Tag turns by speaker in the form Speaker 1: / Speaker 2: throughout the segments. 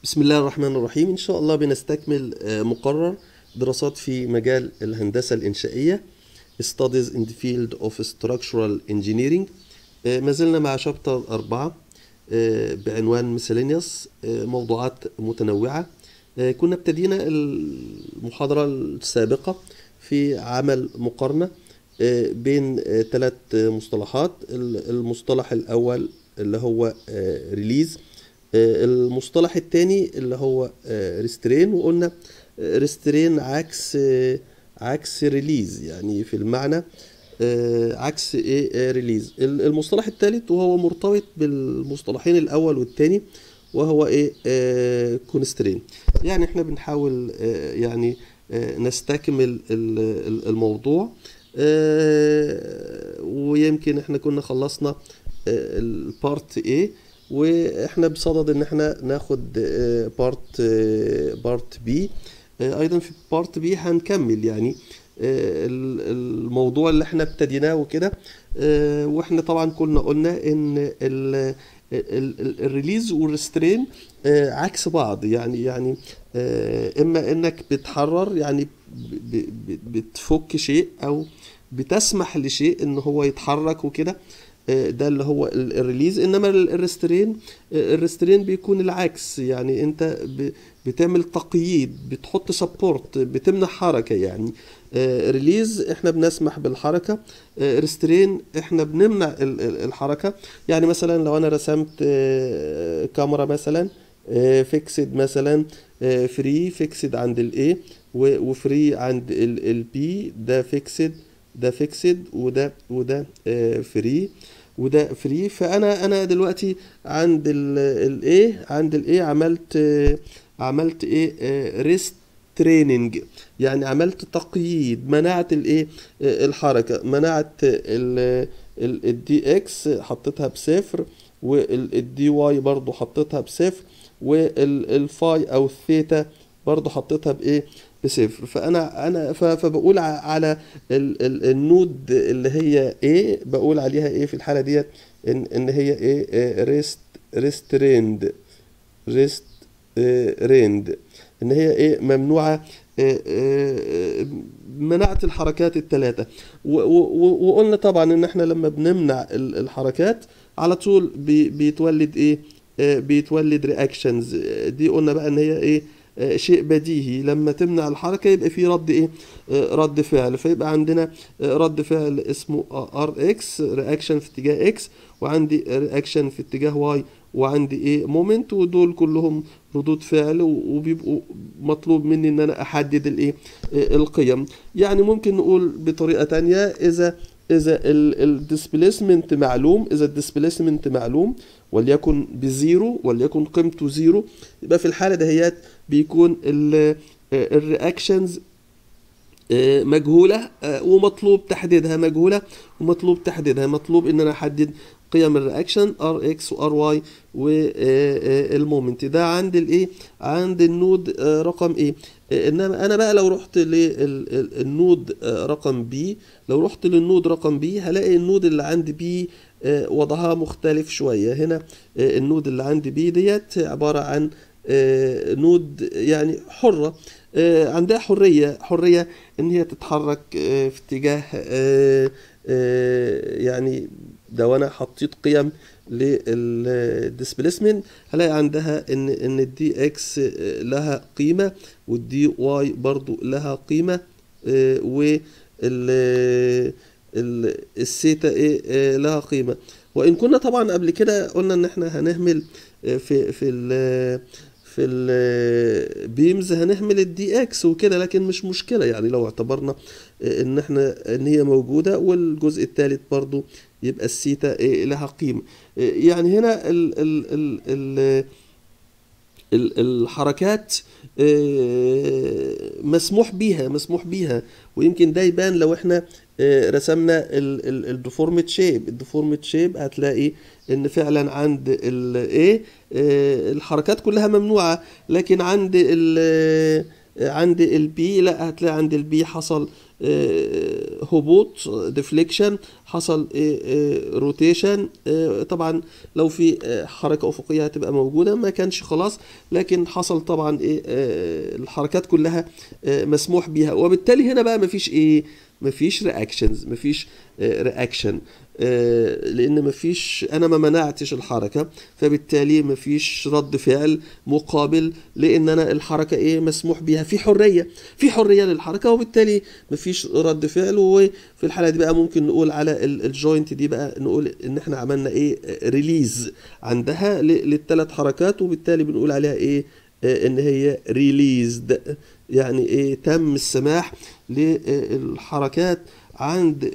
Speaker 1: بسم الله الرحمن الرحيم إن شاء الله بنستكمل آه، مقرر دراسات في مجال الهندسة الإنشائية Studies in the Field of Structural Engineering آه، ما زلنا مع شابتر أربعة آه، بعنوان Miscellaneous آه، موضوعات متنوعة آه، كنا ابتدينا المحاضرة السابقة في عمل مقارنة آه، بين ثلاث مصطلحات ال- المصطلح الأول اللي هو ريليز المصطلح الثاني اللي هو ريسترين وقلنا ريسترين عكس آه، عكس ريليز يعني في المعنى آه، عكس ايه ريليز المصطلح الثالث وهو مرتبط بالمصطلحين الاول والثاني وهو ايه كونسترين يعني احنا بنحاول آه، يعني آه، نستكمل ال- ال- الموضوع آه، ويمكن احنا كنا خلصنا البارت A واحنا بصدد ان احنا ناخد بارت بارت بي ايضا في بارت بي هنكمل يعني آه، ال- الموضوع اللي احنا ابتديناه وكده آه، واحنا طبعا كنا قلنا ان ال- ال- ال- الريليز والريسترين آه، عكس بعض يعني يعني آه، اما انك بتحرر يعني ب- ب- ب- بتفك شيء او بتسمح لشيء ان هو يتحرك وكده آه، ده اللي هو ال- الريليز انما ال- الريسترين آه، الريسترين بيكون العكس يعني انت ب- بتعمل تقييد بتحط سبورت بتمنع حركة يعني آه، ريليز احنا بنسمح بالحركة آه، ريسترين احنا بنمنع ال- ال- الحركة يعني مثلا لو انا رسمت آه، كاميرا مثلا فيكسد مثلا فري فيكسد عند الاي وفري عند البي ده فيكسد ده فيكسد وده وده فري وده فري فانا انا دلوقتي عند الايه عند الايه عملت آه، عملت ايه ريست تريننج يعني عملت تقييد منعت الايه آه، الحركه منعت الدي اكس حطيتها بصفر والدي واي برضو حطيتها بصفر والفاي او الثيتا برضو حطيتها بايه بصفر فانا انا ف- فبقول ع- على ال- ال- النود اللي هي ايه بقول عليها ايه في الحاله ديت ان ان هي ايه ريست ريستريند ريست ريند ان هي ايه ممنوعه آه، آه، منعت الحركات الثلاثه و- و- وقلنا طبعا ان احنا لما بنمنع ال- الحركات على طول بي- بيتولد ايه آه، بيتولد رياكشنز دي قلنا بقى ان هي ايه آه، شيء بديهي لما تمنع الحركه يبقى في رد ايه آه، رد فعل فيبقى عندنا آه، رد فعل اسمه ار اكس رياكشن في اتجاه اكس وعندي رياكشن في اتجاه واي وعندي ايه مومنت ودول كلهم ردود فعل و- وبيبقوا مطلوب مني ان انا احدد الايه آه، القيم يعني ممكن نقول بطريقه تانية اذا اذا الديسبيسمنت معلوم اذا الديسبيسمنت معلوم وليكن بزيرو وليكن قيمته زيرو يبقى في الحاله دهيات بيكون الرياكشنز مجهولة آه، ومطلوب تحديدها مجهولة ومطلوب تحديدها مطلوب ان انا احدد قيم الرياكشن ار اكس وار واي والمومنت ده عند الايه عند النود آه، رقم ايه آه، انما انا بقى لو رحت للنود رقم بي لو رحت للنود رقم بي هلاقي النود اللي عند بي آه، وضعها مختلف شوية هنا آه، النود اللي عند بي ديت عبارة عن آه، نود يعني حرة آه، عندها حرية حرية إن هي تتحرك آه، في اتجاه آه، آه، يعني لو أنا حطيت قيم للديسبيسمنت هلاقي عندها إن إن الدي إكس لها قيمة والدي واي برضو لها قيمة آه، وال ال- السيتا ايه آه، لها قيمة وإن كنا طبعا قبل كده قلنا إن إحنا هنهمل آه، في في ال في البيمز هنهمل الدي اكس وكده لكن مش مشكلة يعني لو اعتبرنا آه، ان احنا ان هي موجودة والجزء الثالث برضو يبقى السيتا إيه لها قيمة آه، يعني هنا ال ال ال ال ال- الحركات آه، مسموح بيها مسموح بيها ويمكن ده يبان لو احنا آه، رسمنا الديفورمت شيب الديفورمت شيب هتلاقي ان فعلا عند ال ايه الحركات كلها ممنوعة لكن عند ال عند البي لا هتلاقي عند البي حصل هبوط ديفليكشن حصل روتيشن طبعا لو في حركه افقيه هتبقى موجوده ما كانش خلاص لكن حصل طبعا ايه الحركات كلها مسموح بيها وبالتالي هنا بقى مفيش ايه مفيش رياكشنز مفيش رياكشن لان مفيش انا ما منعتش الحركه فبالتالي مفيش رد فعل مقابل لان انا الحركه ايه مسموح بيها في حريه في حريه للحركه وبالتالي مفيش رد فعل وفي الحاله دي بقى ممكن نقول على الجوينت دي بقى نقول ان احنا عملنا ايه ريليز عندها للثلاث حركات وبالتالي بنقول عليها ايه ان هي ريليزد يعني ايه تم السماح للحركات عند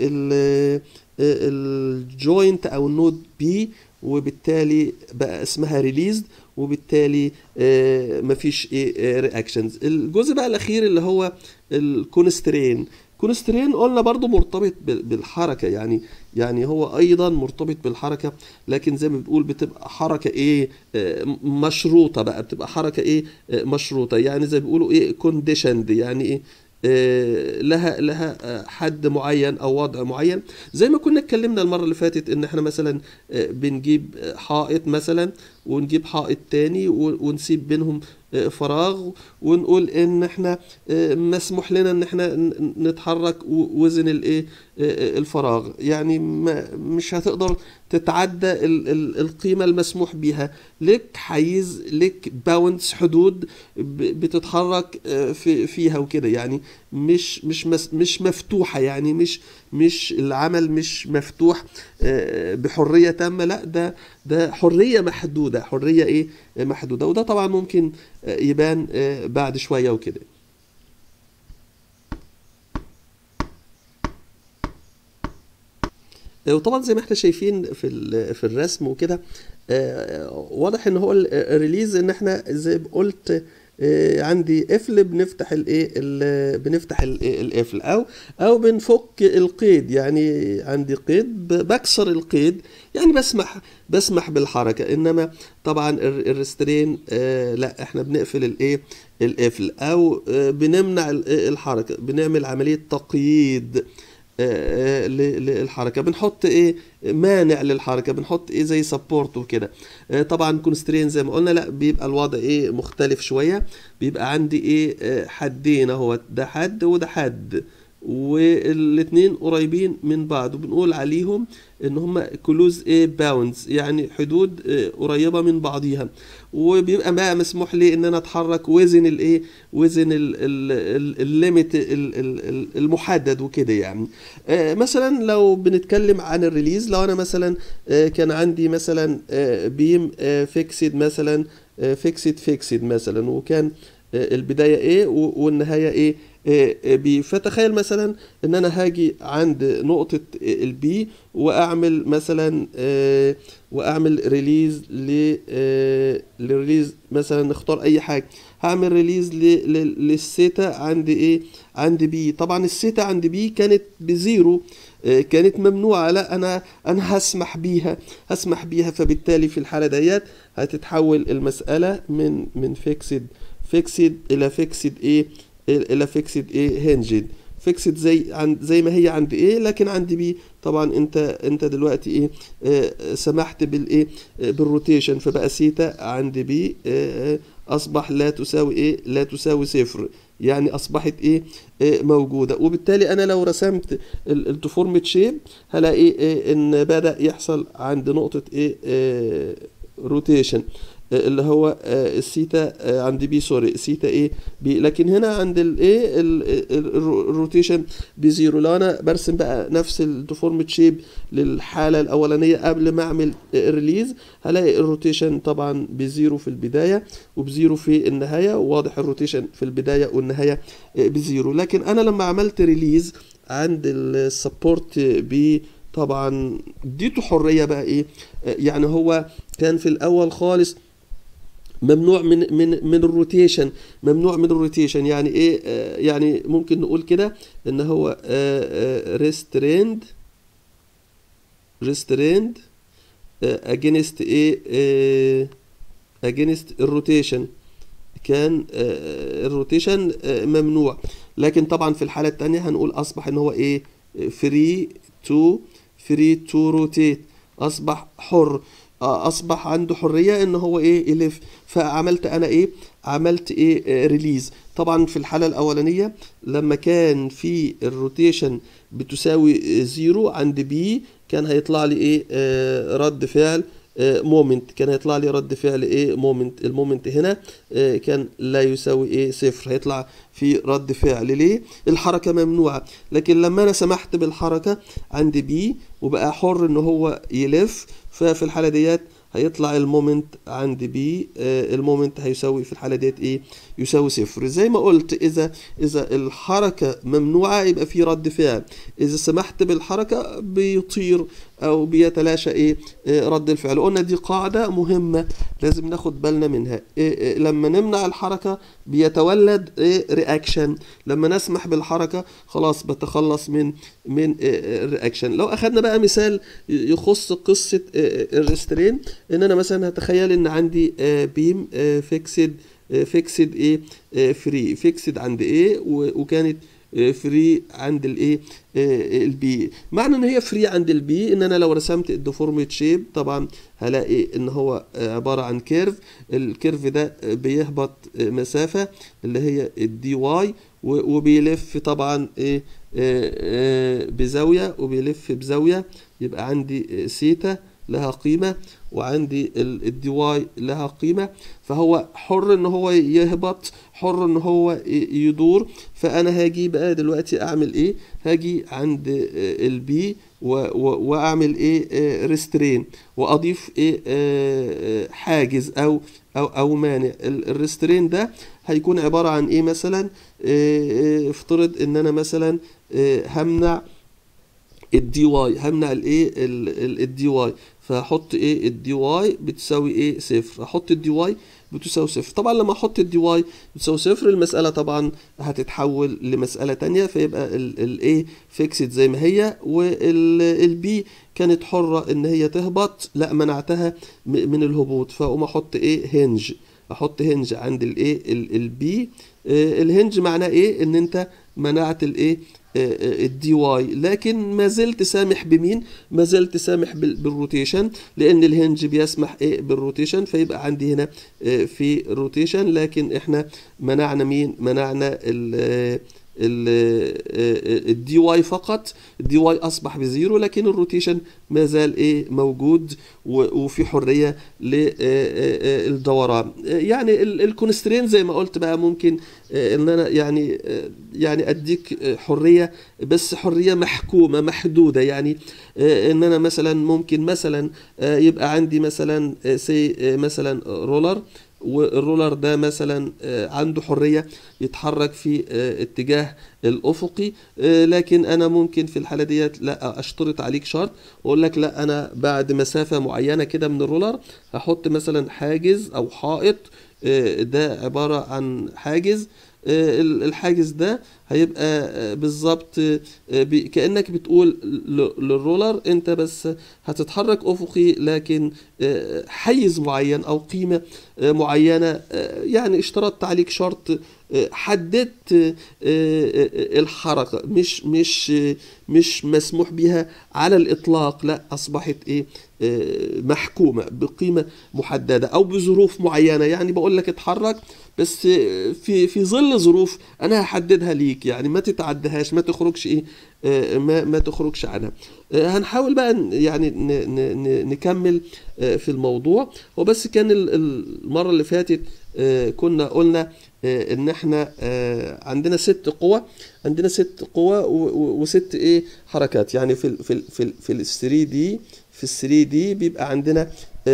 Speaker 1: الجوينت او النود بي وبالتالي بقى اسمها ريليزد وبالتالي مفيش ايه رياكشنز الجزء بقى الاخير اللي هو الكونسترين كونسترين قلنا برضو مرتبط بالحركه يعني يعني هو ايضا مرتبط بالحركه لكن زي ما بتقول بتبقى حركه ايه مشروطه بقى بتبقى حركه ايه مشروطه يعني زي ما بيقولوا ايه كونديشند يعني ايه لها لها حد معين او وضع معين زي ما كنا اتكلمنا المره اللي فاتت ان احنا مثلا بنجيب حائط مثلا ونجيب حائط تاني ونسيب بينهم فراغ ونقول ان احنا مسموح لنا ان احنا نتحرك وزن الايه الفراغ يعني مش هتقدر تتعدى القيمه المسموح بيها لك حيز لك باوندز حدود بتتحرك في فيها وكده يعني مش مش مش مفتوحه يعني مش مش العمل مش مفتوح بحريه تامه لا ده ده حريه محدوده حريه ايه محدوده وده طبعا ممكن يبان بعد شويه وكده وطبعا زي ما احنا شايفين في في الرسم وكده واضح ان هو الريليز ان احنا زي ما قلت عندي قفل بنفتح الايه بنفتح القفل او او بنفك القيد يعني عندي قيد بكسر القيد يعني بسمح بسمح بالحركه انما طبعا الريسترين لا احنا بنقفل الايه القفل او بنمنع الحركه بنعمل عمليه تقييد للحركه بنحط ايه مانع للحركه بنحط ايه زي سبورت وكده طبعا كونسترين زي ما قلنا لا بيبقى الوضع ايه مختلف شويه بيبقى عندي ايه حدين اهو ده حد وده حد والاتنين قريبين من بعض وبنقول عليهم ان هم كلوز ايه باوندز يعني حدود قريبه من بعضيها وبيبقى بقى مسموح لي ان انا اتحرك وزن الايه وزن الليميت المحدد وكده يعني مثلا لو بنتكلم عن الريليز لو انا مثلا كان عندي مثلا بيم فيكسد مثلا فيكسد فيكسد مثلا وكان البدايه ايه والنهايه ايه بي فتخيل مثلا ان انا هاجي عند نقطة البي واعمل مثلا واعمل ريليز ل لريليز مثلا نختار اي حاجة هعمل ريليز للسيتا عند ايه عند بي طبعا السيتا عند بي كانت بزيرو كانت ممنوعة لا أنا أنا هسمح بيها هسمح بيها فبالتالي في الحالة ديت هتتحول المسألة من من فيكسد فيكسد إلى فيكسد إيه الى فيكسد ايه هنجد فيكسد زي عند زي ما هي عند ايه لكن عند بي طبعا انت انت دلوقتي ايه آه سمحت بالايه آه بالروتيشن فبقى سيتا عند بي آه اصبح لا تساوي ايه لا تساوي صفر يعني اصبحت ايه, إيه موجوده وبالتالي انا لو رسمت الديفورمت شيب هلاقي إيه ان بدا يحصل عند نقطه ايه, إيه روتيشن اللي هو السيتا عند بي سوري سيتا ايه بي لكن هنا عند الايه الروتيشن بزيرو لو انا برسم بقى نفس الديفورمت شيب للحاله الاولانيه قبل ما اعمل ريليز هلاقي الروتيشن طبعا بزيرو في البدايه وبزيرو في النهايه واضح الروتيشن في البدايه والنهايه بزيرو لكن انا لما عملت ريليز عند السبورت بي طبعا اديته حريه بقى ايه يعني هو كان في الاول خالص ممنوع من من من الروتيشن ممنوع من الروتيشن يعني ايه آه يعني ممكن نقول كده ان هو ريستريند ريستريند اجينست ايه اجينست الروتيشن كان آه، الروتيشن آه، ممنوع لكن طبعا في الحالة التانية هنقول أصبح إن هو إيه فري تو فري تو روتيت أصبح حر آه، أصبح عنده حرية إن هو إيه يلف فعملت أنا إيه عملت إيه ريليز طبعا في الحالة الأولانية لما كان في الروتيشن بتساوي زيرو عند بي كان هيطلع لي إيه آه، رد فعل مومنت كان هيطلع لي رد فعل ايه مومنت المومنت هنا آه، كان لا يساوي ايه صفر هيطلع في رد فعل ليه الحركة ممنوعة لكن لما انا سمحت بالحركة عند بي وبقى حر ان هو يلف ففي الحالة ديت هيطلع المومنت عند بي آه، المومنت هيساوي في الحالة ديت ايه يساوي صفر زي ما قلت اذا اذا الحركة ممنوعة يبقى في رد فعل اذا سمحت بالحركة بيطير او بيتلاشى ايه آه، رد الفعل قلنا دي قاعدة مهمة لازم ناخد بالنا منها إيه إيه لما نمنع الحركة بيتولد ايه رياكشن لما نسمح بالحركة خلاص بتخلص من من الرياكشن لو اخدنا بقى مثال يخص قصة الريسترين ان انا مثلا هتخيل ان عندي آه، بيم فيكسد فيكسد ايه فري فيكسد عند ايه وكانت فري عند الايه البي معنى ان هي فري عند البي ان انا لو رسمت الديفورميت شيب طبعا هلاقي ان هو عباره عن كيرف الكيرف ده بيهبط مسافه اللي هي الدي واي وبيلف طبعا ايه بزاويه وبيلف بزاويه يبقى عندي سيتا لها قيمه وعندي الدي واي لها قيمه فهو حر ان هو يهبط حر ان هو يدور فانا هاجي بقى دلوقتي اعمل ايه هاجي عند البي واعمل ايه ريسترين واضيف ايه حاجز او او او مانع الريسترين ده هيكون عباره عن ايه مثلا افترض ان انا مثلا همنع الدي واي همنع الايه الدي واي فهحط ايه الدي واي بتساوي ايه صفر احط الدي واي بتساوي صفر طبعا لما احط الدي واي بتساوي صفر المسألة طبعا هتتحول لمسألة تانية فيبقى الايه فيكسد زي ما هي والبي كانت حرة ان هي تهبط لا منعتها من الهبوط فاقوم احط ايه هنج احط هنج عند الايه البي الهنج معناه ايه ان انت منعت الايه الدي واي لكن ما زلت سامح بمين ما زلت سامح بالروتيشن لان الهنج بيسمح ايه بالروتيشن فيبقى عندي هنا في روتيشن لكن احنا منعنا مين منعنا ال الدي واي فقط الدي واي اصبح بزيرو لكن الروتيشن ما زال ايه موجود وفي حريه للدوران يعني الكونسترين زي ما قلت بقى ممكن ان انا يعني يعني اديك حريه بس حريه محكومه محدوده يعني ان انا مثلا ممكن مثلا يبقى عندي مثلا سي مثلا رولر والرولر ده مثلا عنده حرية يتحرك في اتجاه الأفقي لكن أنا ممكن في الحالة ديت لا أشترط عليك شرط وأقول لك لا أنا بعد مسافة معينة كده من الرولر هحط مثلا حاجز أو حائط ده عبارة عن حاجز الحاجز ده هيبقى بالظبط كانك بتقول للرولر انت بس هتتحرك افقي لكن حيز معين او قيمه معينه يعني اشترطت عليك شرط حددت الحركه مش مش مش مسموح بها على الاطلاق لا اصبحت ايه محكومه بقيمه محدده او بظروف معينه يعني بقول لك اتحرك بس في في ظل ظروف انا هحددها ليك يعني ما تتعدهاش ما تخرجش ايه ما ما تخرجش عنها هنحاول بقى يعني نكمل في الموضوع وبس كان المره اللي فاتت كنا قلنا ان احنا عندنا ست قوى عندنا ست قوى وست ايه حركات يعني في ال في ال في ال في ال 3 دي في ال 3 دي بيبقى عندنا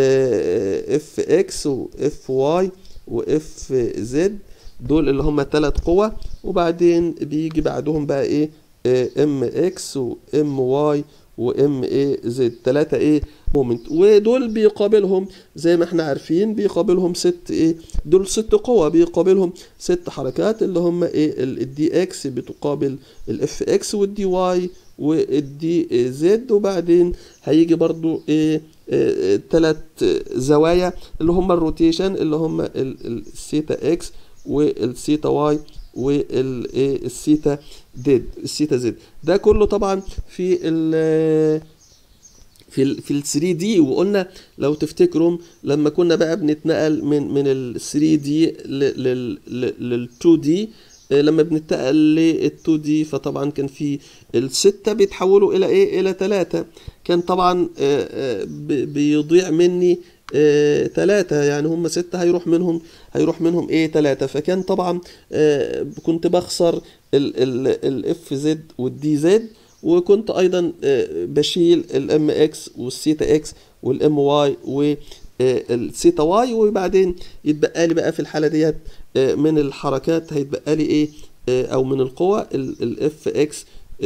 Speaker 1: اف اكس واف واي واف زد دول اللي هم ثلاث قوى وبعدين بيجي بعدهم بقى ايه ام اكس وام واي وام اي زد ثلاثة ايه مومنت ودول بيقابلهم زي ما احنا عارفين بيقابلهم ست ايه دول ست قوى بيقابلهم ست حركات اللي هم ايه الدي اكس بتقابل الاف اكس والدي واي والدي زد وبعدين هيجي برضو ايه ثلاث زوايا اللي هم الروتيشن اللي هم ال- ال- الثيتا اكس والثيتا واي والثيتا ديد الثيتا زد ده كله طبعا في ال في ال في ال 3 دي وقلنا لو تفتكروا لما كنا بقى بنتنقل من من ال 3 دي لل لل 2 دي لما بننتقل لل 2 دي فطبعا كان في الستة بيتحولوا الى ايه الى ثلاثة كان طبعا آه، آه، ب- بيضيع مني ثلاثة يعني هم ستة هيروح منهم هيروح منهم ايه ثلاثة فكان طبعا آه، كنت بخسر الاف زد والدي زد وكنت ايضا آه، بشيل الام اكس والسيتا اكس والام واي والسيتا واي وبعدين يتبقى لي بقى في الحالة ديت آه، من الحركات هيتبقى لي ايه آه، او من القوى الاف اكس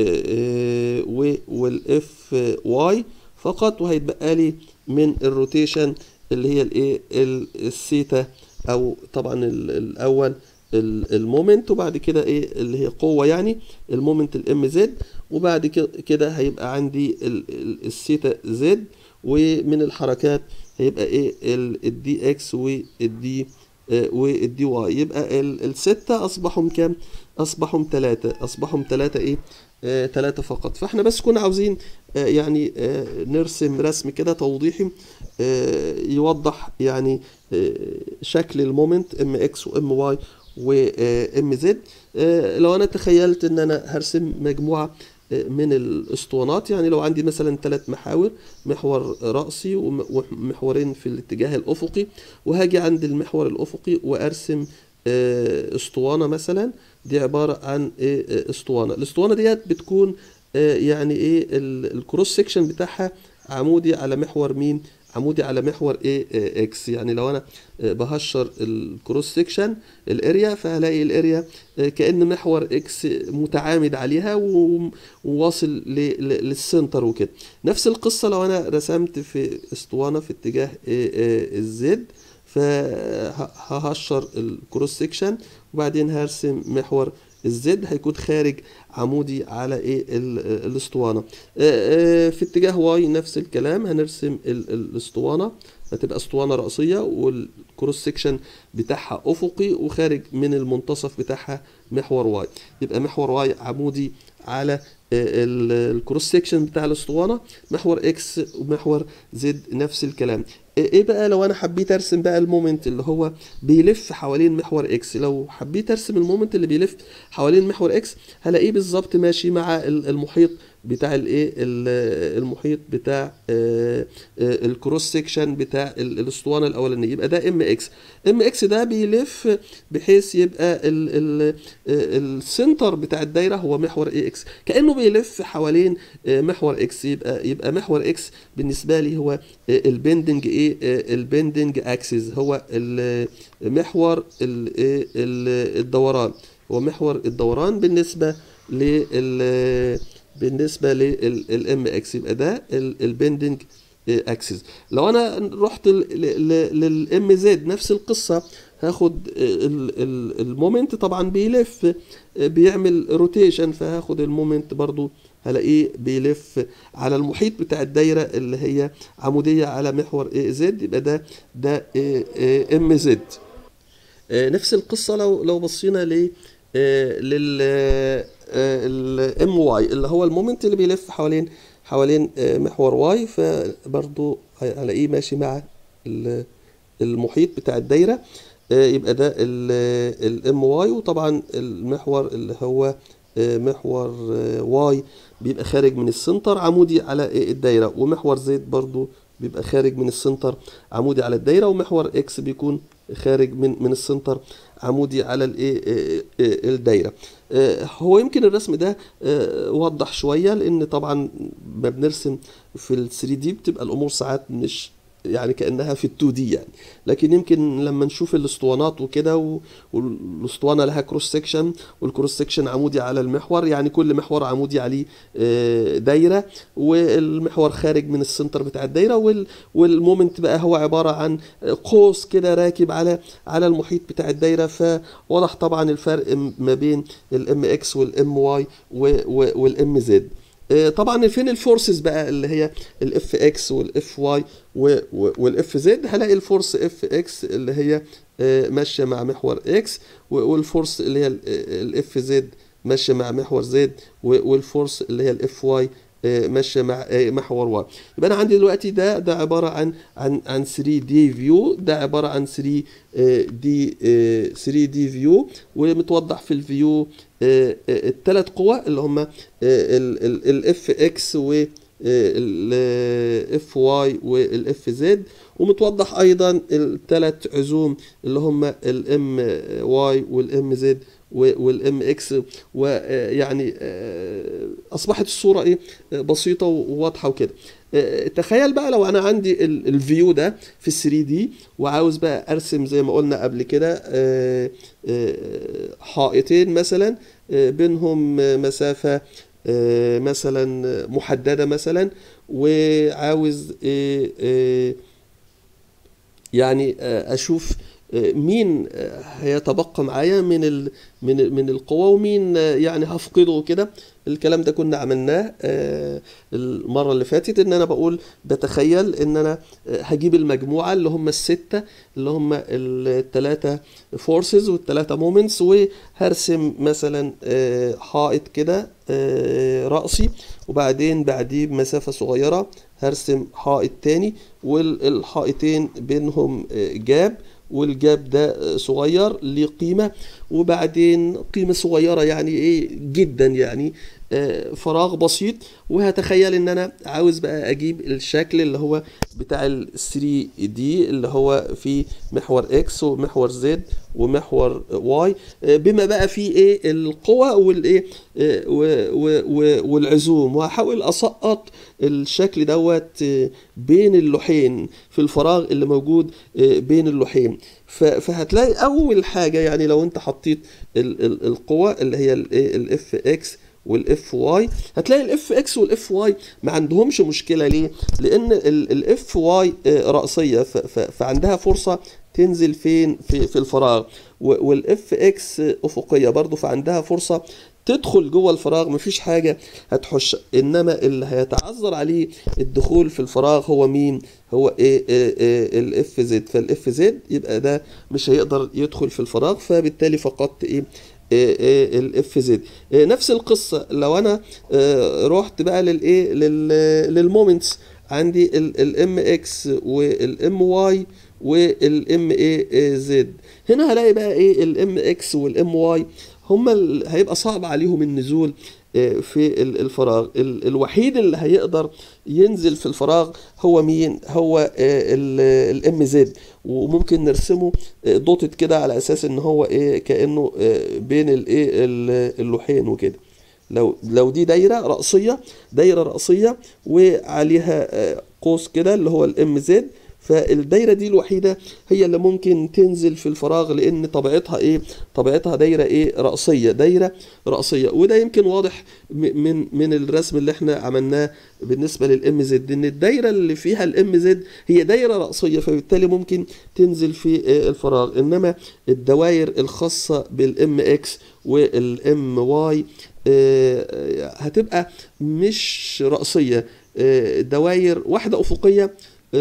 Speaker 1: والاف واي فقط وهيتبقى لي من الروتيشن اللي هي الايه ال- الثيتا او طبعا ال- الاول ال- المومنت وبعد كده ايه اللي هي قوة يعني المومنت الام زد وبعد كده- كده هيبقى عندي ال- ال- الثيتا زد ومن الحركات هيبقى ايه الدي اكس والدي والدي واي يبقى ال- الستة اصبحوا كام اصبحوا ثلاثة اصبحوا ثلاثة ايه ثلاثة فقط فاحنا بس كنا عاوزين آه، يعني آه، نرسم رسم كده توضيحي آه، يوضح يعني آه، شكل المومنت ام اكس وام واي وام زد لو انا تخيلت ان انا هرسم مجموعة آه، من الاسطوانات يعني لو عندي مثلا ثلاث محاور محور رأسي وم- ومحورين في الاتجاه الأفقي وهاجي عند المحور الأفقي وأرسم آه، اسطوانة مثلا دي عبارة عن إيه آه، اسطوانة الاسطوانة ديت بتكون آه، يعني ايه ال- الكروس سيكشن بتاعها عمودي على محور مين عمودي على محور ايه آه، اكس يعني لو انا آه، بهشر الكروس سيكشن الاريا فهلاقي الاريا آه، كأن محور اكس متعامد عليها و- وواصل ل- ل- للسنتر وكده نفس القصة لو انا رسمت في اسطوانة في اتجاه آه، آه، الزد فههشر الكروس سيكشن وبعدين هرسم محور الزد هيكون خارج عمودي على ايه ال- الاسطوانه آه، آه، في اتجاه واي نفس الكلام هنرسم ال- ال- الاسطوانه هتبقى اسطوانه رأسيه والكروس سيكشن بتاعها افقي وخارج من المنتصف بتاعها محور واي يبقى محور واي عمودي على آه، ال- الكروس سيكشن بتاع الاسطوانه محور اكس ومحور زد نفس الكلام ايه بقى لو انا حبيت ارسم بقى المومنت اللي هو بيلف حوالين محور اكس لو حبيت ارسم المومنت اللي بيلف حوالين محور اكس هلاقيه بالظبط ماشي مع ال- المحيط بتاع الايه ال- المحيط بتاع آه، آه، الكروس سيكشن بتاع ال- الاسطوانه الاولانيه يبقى ده ام اكس ام اكس ده بيلف بحيث يبقى ال ال السنتر بتاع الدايره هو محور اي اكس كانه بيلف حوالين آه، محور اكس يبقى يبقى محور اكس بالنسبه لي هو البندنج ايه البندنج اكسس هو ال- محور ال- إيه، ال- الدوران هو محور الدوران بالنسبه لل بالنسبه للام اكس يبقى ده البندنج اكسس لو انا رحت للام زد نفس القصه هاخد ال- ال- المومنت طبعا بيلف بيعمل روتيشن فهاخد المومنت برضو هلاقيه بيلف على المحيط بتاع الدايره اللي هي عموديه على محور اي زد يبقى ده ده ام زد نفس القصه لو لو بصينا ل آه، لل الام واي اللي هو المومنت اللي بيلف حوالين حوالين آه، محور واي فبرضو هلاقيه ماشي مع ال- المحيط بتاع الدايره آه، يبقى ده الام واي وطبعا المحور اللي هو آه، محور آه، واي بيبقى خارج من السنتر عمودي على آه، الدايره ومحور زد برضو بيبقى خارج من السنتر عمودي على الدايره ومحور اكس بيكون خارج من من السنتر عمودي على الايه آه، آه، الدايره آه، هو يمكن الرسم ده آه، وضح شويه لان طبعا ما بنرسم في ال 3 دي بتبقى الامور ساعات مش يعني كانها في ال 2 دي يعني لكن يمكن لما نشوف الاسطوانات وكده و- والاسطوانه لها كروس سيكشن والكروس سيكشن عمودي على المحور يعني كل محور عمودي عليه آه، دايره والمحور خارج من السنتر بتاع الدايره وال- والمومنت بقى هو عباره عن قوس كده راكب على على المحيط بتاع الدايره فواضح طبعا الفرق م- ما بين الام اكس والام واي والام زد آه، طبعا فين الفورسز بقى اللي هي الاف اكس والاف واي والاف زد هلاقي الفورس اف اكس اللي هي آه، ماشيه مع محور اكس والفورس اللي هي الاف زد ماشيه مع محور زد والفورس اللي هي الاف واي ماشيه مع آه، محور واي يبقى انا عندي دلوقتي ده ده عباره عن عن عن 3 دي فيو ده عباره عن 3 دي 3 دي فيو ومتوضح في الفيو الثلاث قوى اللي هم الاف اكس و الاف واي والاف زد ومتوضح ايضا الثلاث عزوم اللي هم الام واي والام زد والام اكس ويعني اصبحت الصوره ايه بسيطه وواضحه وكده تخيل بقى لو انا عندي الفيو ده في 3 دي وعاوز بقى ارسم زي ما قلنا قبل كده حائطين مثلا بينهم مسافه مثلا محدده مثلا وعاوز يعني اشوف مين هيتبقى معايا من ال من من القوى ومين يعني هفقده كده الكلام ده كنا عملناه المره اللي فاتت ان انا بقول بتخيل ان انا هجيب المجموعه اللي هم السته اللي هم الثلاثه فورسز والثلاثه مومنتس وهرسم مثلا حائط كده رأسي وبعدين بعديه بمسافه صغيره هرسم حائط تاني والحائطين بينهم جاب والجاب ده صغير ليه قيمة وبعدين قيمة صغيرة يعني ايه جدا يعني آه فراغ بسيط وهتخيل ان انا عاوز بقى اجيب الشكل اللي هو بتاع ال 3 دي اللي هو في محور اكس ومحور زد ومحور واي آه بما بقى فيه ايه القوى والايه آه والعزوم وهحاول اسقط الشكل دوت بين اللوحين في الفراغ اللي موجود بين اللوحين فهتلاقي اول حاجه يعني لو انت حطيت القوى اللي هي الاف اكس والاف واي هتلاقي الاف اكس والاف واي ما عندهمش مشكله ليه لان الاف واي راسيه فعندها فرصه تنزل فين في, في الفراغ والاف اكس افقيه برضو فعندها فرصه تدخل جوه الفراغ مفيش حاجة هتحش انما اللي هيتعذر عليه الدخول في الفراغ هو مين هو ايه, إيه, إيه الاف زد فالاف زد يبقى ده مش هيقدر يدخل في الفراغ فبالتالي فقدت ايه الاف زد نفس القصه لو انا رحت بقى للايه للمومنتس عندي الام اكس والام واي والام اي زد هنا هلاقي بقى ايه الام اكس والام واي هم هيبقى صعب عليهم النزول في الفراغ الوحيد اللي هيقدر ينزل في الفراغ هو مين هو الام زد وممكن نرسمه دوتد كده على اساس ان هو ايه كانه بين الايه اللوحين وكده لو لو دي دايره راسيه دايره راسيه وعليها قوس كده اللي هو الام زد فالدايره دي الوحيده هي اللي ممكن تنزل في الفراغ لان طبيعتها ايه طبيعتها دايره ايه راسيه دايره راسيه وده يمكن واضح من من الرسم اللي احنا عملناه بالنسبه للام زد ان الدايره اللي فيها الام زد هي دايره راسيه فبالتالي ممكن تنزل في الفراغ انما الدوائر الخاصه بالام اكس والام واي هتبقى مش راسيه دوائر واحده افقيه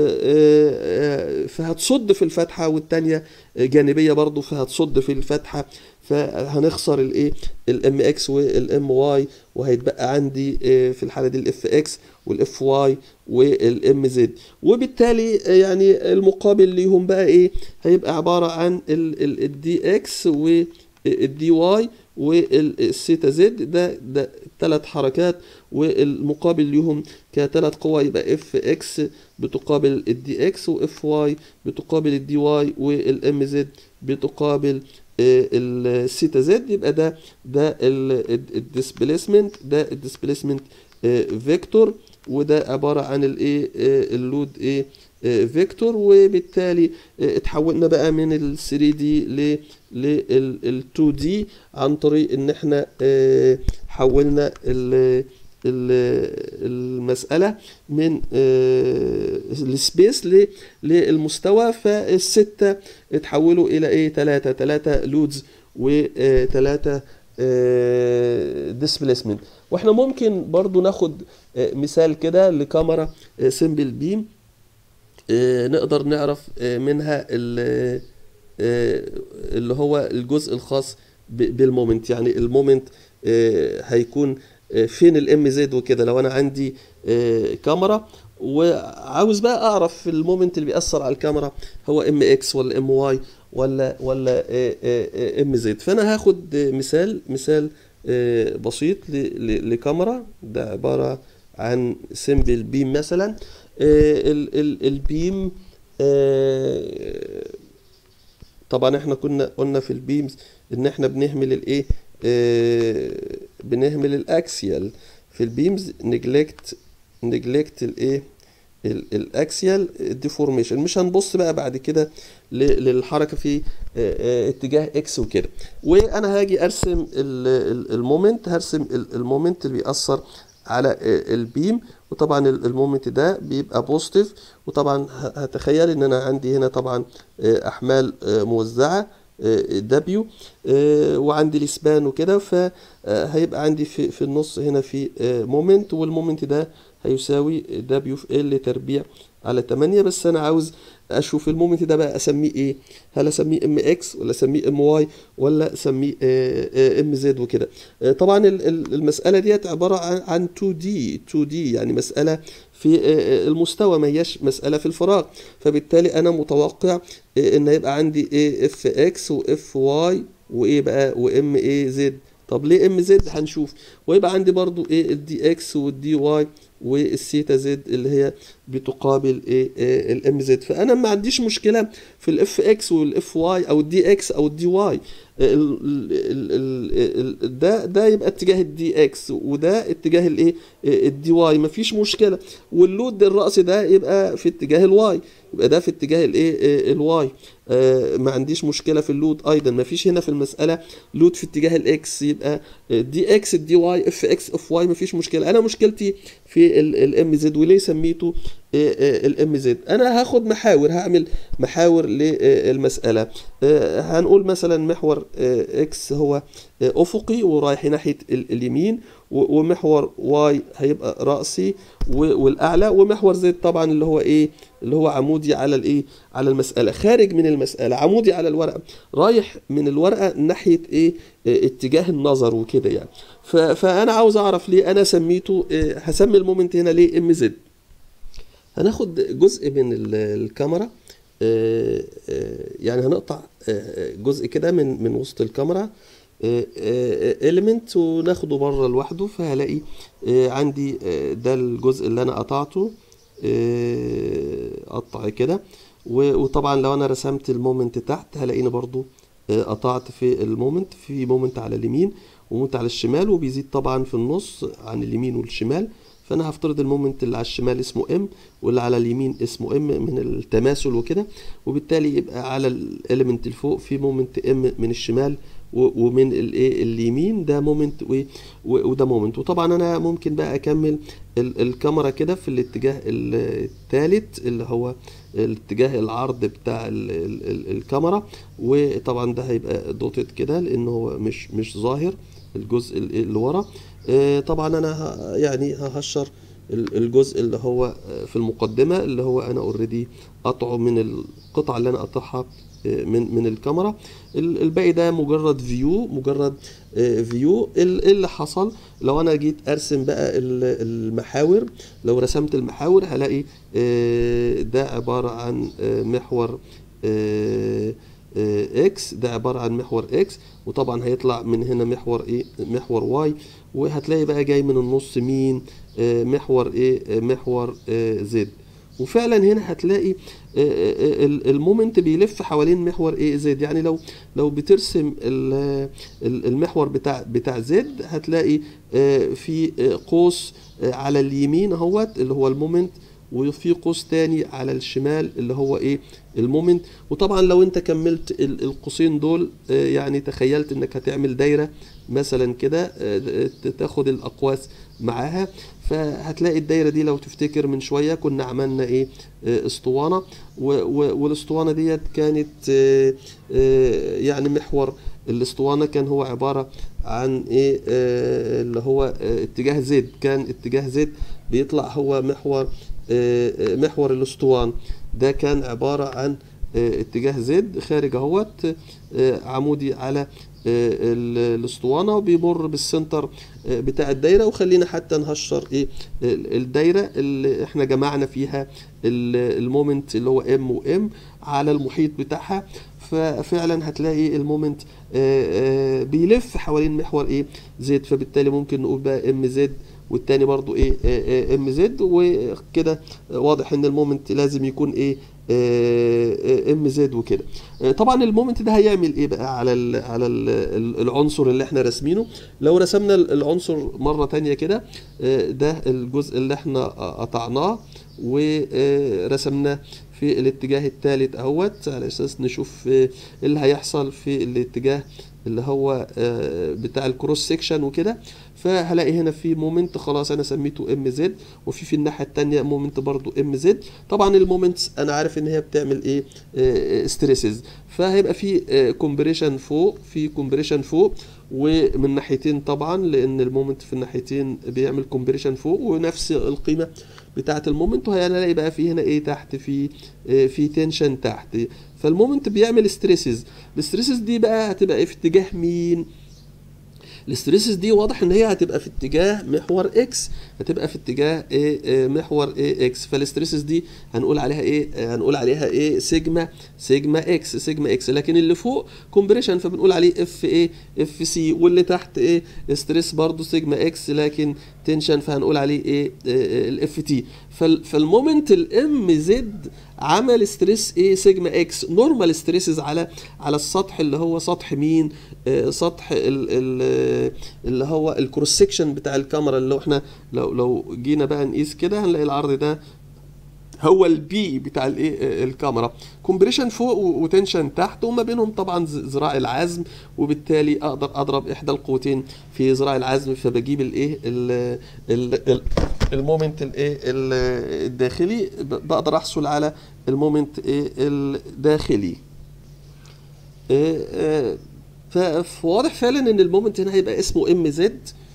Speaker 1: فهتصد في الفتحة والتانية جانبية برضو فهتصد في الفتحة فهنخسر الايه الام اكس والام واي وهيتبقى عندي في الحالة دي الاف اكس والاف واي والام زد وبالتالي يعني المقابل ليهم بقى ايه هيبقى عبارة عن الدي اكس والدي واي والثيتا زد ده ده ثلاث حركات والمقابل ليهم كثلاث قوى يبقى اف اكس بتقابل الدي اكس واف واي بتقابل الدي واي والام زد بتقابل الثيتا زد يبقى ده ده الديسبيسمنت ده الديسبيسمنت فيكتور وده عباره عن الايه اللود ايه فيكتور وبالتالي اتحولنا بقى من ال 3 دي ل لل 2 دي عن طريق ان احنا حولنا ال المسألة من السبيس للمستوى فالستة اتحولوا إلى إيه تلاتة تلاتة لودز وتلاتة ديسبليسمنت واحنا ممكن برضو ناخد آه، مثال كده لكاميرا سيمبل بيم نقدر نعرف آه، منها ال- آه، اللي هو الجزء الخاص ب- بالمومنت يعني المومنت آه، هيكون آه، فين الام زد وكده لو انا عندي آه، كاميرا وعاوز بقى اعرف المومنت اللي بيأثر على الكاميرا هو ام اكس ولا ام واي ولا ولا ام زد فانا هاخد آه، مثال مثال آه، بسيط ل- ل- لكاميرا ده عبارة عن سيمبل بيم مثلا آه، ال- ال- البيم آه، طبعا احنا كنا قلنا في البيمز ان احنا بنهمل الايه آه بنهمل الاكسيال في البيمز نجلكت نجلكت الايه ال- الاكسيال ديفورميشن مش هنبص بقى بعد كده ل- للحركه في آه، آه، اتجاه اكس وكده وانا هاجي ارسم ال- ال- المومنت هرسم ال- المومنت اللي بيأثر على آه، البيم وطبعا ال- المومنت ده بيبقى بوزيتيف وطبعا ه- هتخيل ان انا عندي هنا طبعا آه، احمال آه، موزعه دبليو وعندي الاسبان وكده فهيبقى عندي في في النص هنا في مومنت والمومنت ده هيساوي دبليو في ال تربيع على 8 بس انا عاوز اشوف المومنت ده بقى اسميه ايه هل اسميه ام اكس ولا اسميه ام واي ولا اسميه ام زد وكده آه، طبعا ال- ال- المساله ديت عباره عن عن 2 دي 2 دي يعني مساله في آه، المستوى ما هياش مساله في الفراغ فبالتالي انا متوقع آه، ان هيبقى عندي ايه اف اكس واف واي وايه بقى وام ايه زد طب ليه ام زد هنشوف ويبقى عندي برضو ايه الدي اكس والدي واي والسيتا زد اللي هي بتقابل ايه الام زد فانا ما عنديش مشكله في الاف اكس والاف واي او الدي اكس او الدي واي ده ده يبقى اتجاه الدي اكس وده اتجاه الايه الدي واي مفيش مشكله واللود الرأسي ده يبقى في اتجاه الواي يبقى ده في اتجاه الايه الواي آه ما عنديش مشكله في اللود ايضا ما فيش هنا في المساله لود في اتجاه الاكس يبقى دي اكس دي واي اف اكس اف واي ما فيش مشكله انا مشكلتي في الام زد وليه سميته الام زد انا هاخد محاور هعمل محاور للمساله آه هنقول مثلا محور آه اكس هو افقي ورايح ناحيه اليمين ومحور واي هيبقى رأسي والاعلى ومحور زد طبعا اللي هو ايه اللي هو عمودي على الايه على المساله خارج من المساله عمودي على الورقه رايح من الورقه ناحيه ايه اتجاه النظر وكده يعني فانا عاوز اعرف ليه انا سميته إيه هسمي المومنت هنا ليه ام زد هناخد جزء من الكاميرا يعني هنقطع جزء كده من من وسط الكاميرا element وناخده بره لوحده فهلاقي عندي ده الجزء اللي انا قطعته قطع كده وطبعا لو انا رسمت المومنت تحت هلاقيني برضو قطعت في المومنت في مومنت على اليمين ومومنت على الشمال وبيزيد طبعا في النص عن اليمين والشمال فانا هفترض المومنت اللي على الشمال اسمه ام واللي على اليمين اسمه ام من التماثل وكده وبالتالي يبقى على الاليمنت اللي فوق في مومنت ام من الشمال ومن الايه اليمين ده مومنت وده مومنت وطبعا انا ممكن بقى اكمل الكاميرا كده في الاتجاه الثالث اللي هو الاتجاه العرض بتاع ال ال الكاميرا وطبعا ده هيبقى دوتد كده لان هو مش مش ظاهر الجزء اللي ورا طبعا انا يعني ههشر الجزء اللي هو في المقدمه اللي هو انا اوريدي قطعه من القطعه اللي انا قطعها من من الكاميرا الباقي ده مجرد فيو مجرد فيو ايه اللي حصل لو انا جيت ارسم بقى المحاور لو رسمت المحاور هلاقي ده عباره عن محور اكس ده عباره عن محور اكس وطبعا هيطلع من هنا محور ايه محور واي وهتلاقي بقى جاي من النص مين محور ايه محور زد وفعلا هنا هتلاقي المومنت بيلف حوالين محور ايه زد يعني لو لو بترسم المحور بتاع بتاع زد هتلاقي في قوس على اليمين اهوت اللي هو المومنت وفي قوس تاني على الشمال اللي هو ايه المومنت وطبعا لو انت كملت ال- القوسين دول آه، يعني تخيلت انك هتعمل دايره مثلا كده آه، تاخد الاقواس معاها فهتلاقي الدايره دي لو تفتكر من شويه كنا عملنا ايه آه، اسطوانه و- و- والاسطوانه ديت كانت آه، آه، يعني محور الاسطوانه كان هو عباره عن ايه آه، اللي هو آه، اتجاه زد كان اتجاه زد بيطلع هو محور آه، آه، محور الاسطوان ده كان عباره عن آه، اتجاه زد خارج اهوت آه، عمودي على آه، ال- الاسطوانه وبيمر بالسنتر آه، بتاع الدايره وخلينا حتى نهشر ايه ال- الدايره اللي احنا جمعنا فيها ال- المومنت اللي هو ام وام على المحيط بتاعها ففعلا هتلاقي المومنت آه، آه، بيلف حوالين محور ايه زد فبالتالي ممكن نقول بقى ام زد والتاني برضو ايه ام زد وكده واضح ان المومنت لازم يكون ايه ام زد وكده آه، طبعا المومنت ده هيعمل ايه بقى على ال على ال العنصر اللي احنا راسمينه لو رسمنا العنصر مره تانية كده آه، ده الجزء اللي احنا قطعناه ورسمناه في الاتجاه الثالث اهوت على اساس نشوف آه، اللي هيحصل في الاتجاه اللي هو آه، بتاع الكروس سيكشن وكده فهلاقي هنا في مومنت خلاص انا سميته ام زد وفي في الناحيه الثانيه مومنت برضو ام زد طبعا المومنتس انا عارف ان هي بتعمل ايه ستريسز فهيبقى في كومبريشن فوق في كومبريشن فوق ومن ناحيتين طبعا لان المومنت في الناحيتين بيعمل كومبريشن فوق ونفس القيمه بتاعه المومنت وهنلاقي بقى في هنا ايه تحت في آه، في تنشن تحت فالمومنت بيعمل ستريسز الستريسز دي بقى هتبقى ايه في اتجاه مين الاستريسز دي واضح ان هي هتبقى في اتجاه محور اكس هتبقى في اتجاه ايه آه، محور ايه اكس فالاستريسز دي هنقول عليها ايه آه، هنقول عليها ايه سيجما سيجما اكس سيجما اكس لكن اللي فوق كومبريشن فبنقول عليه اف ايه اف سي واللي تحت ايه ستريس برضو سيجما اكس لكن تنشن فهنقول عليه ايه الاف تي فالمومنت الام زد عمل ستريس ايه سيجما اكس نورمال ستريسز على على السطح اللي هو سطح مين آه، سطح ال ال اللي هو الكروس سكشن بتاع الكاميرا اللي هو احنا لو لو جينا بقى نقيس كده هنلاقي العرض ده هو البي بتاع الايه آه، الكاميرا كومبريشن فوق و- وتنشن تحت وما بينهم طبعا ز- ذراع العزم وبالتالي اقدر اضرب احدى القوتين في ذراع العزم فبجيب الايه ال- ال- ال- المومنت الايه ال- الداخلي ب- بقدر احصل على المومنت ايه الداخلي إيه، آه، ف- فواضح فعلا ان المومنت هنا هيبقى اسمه ام زد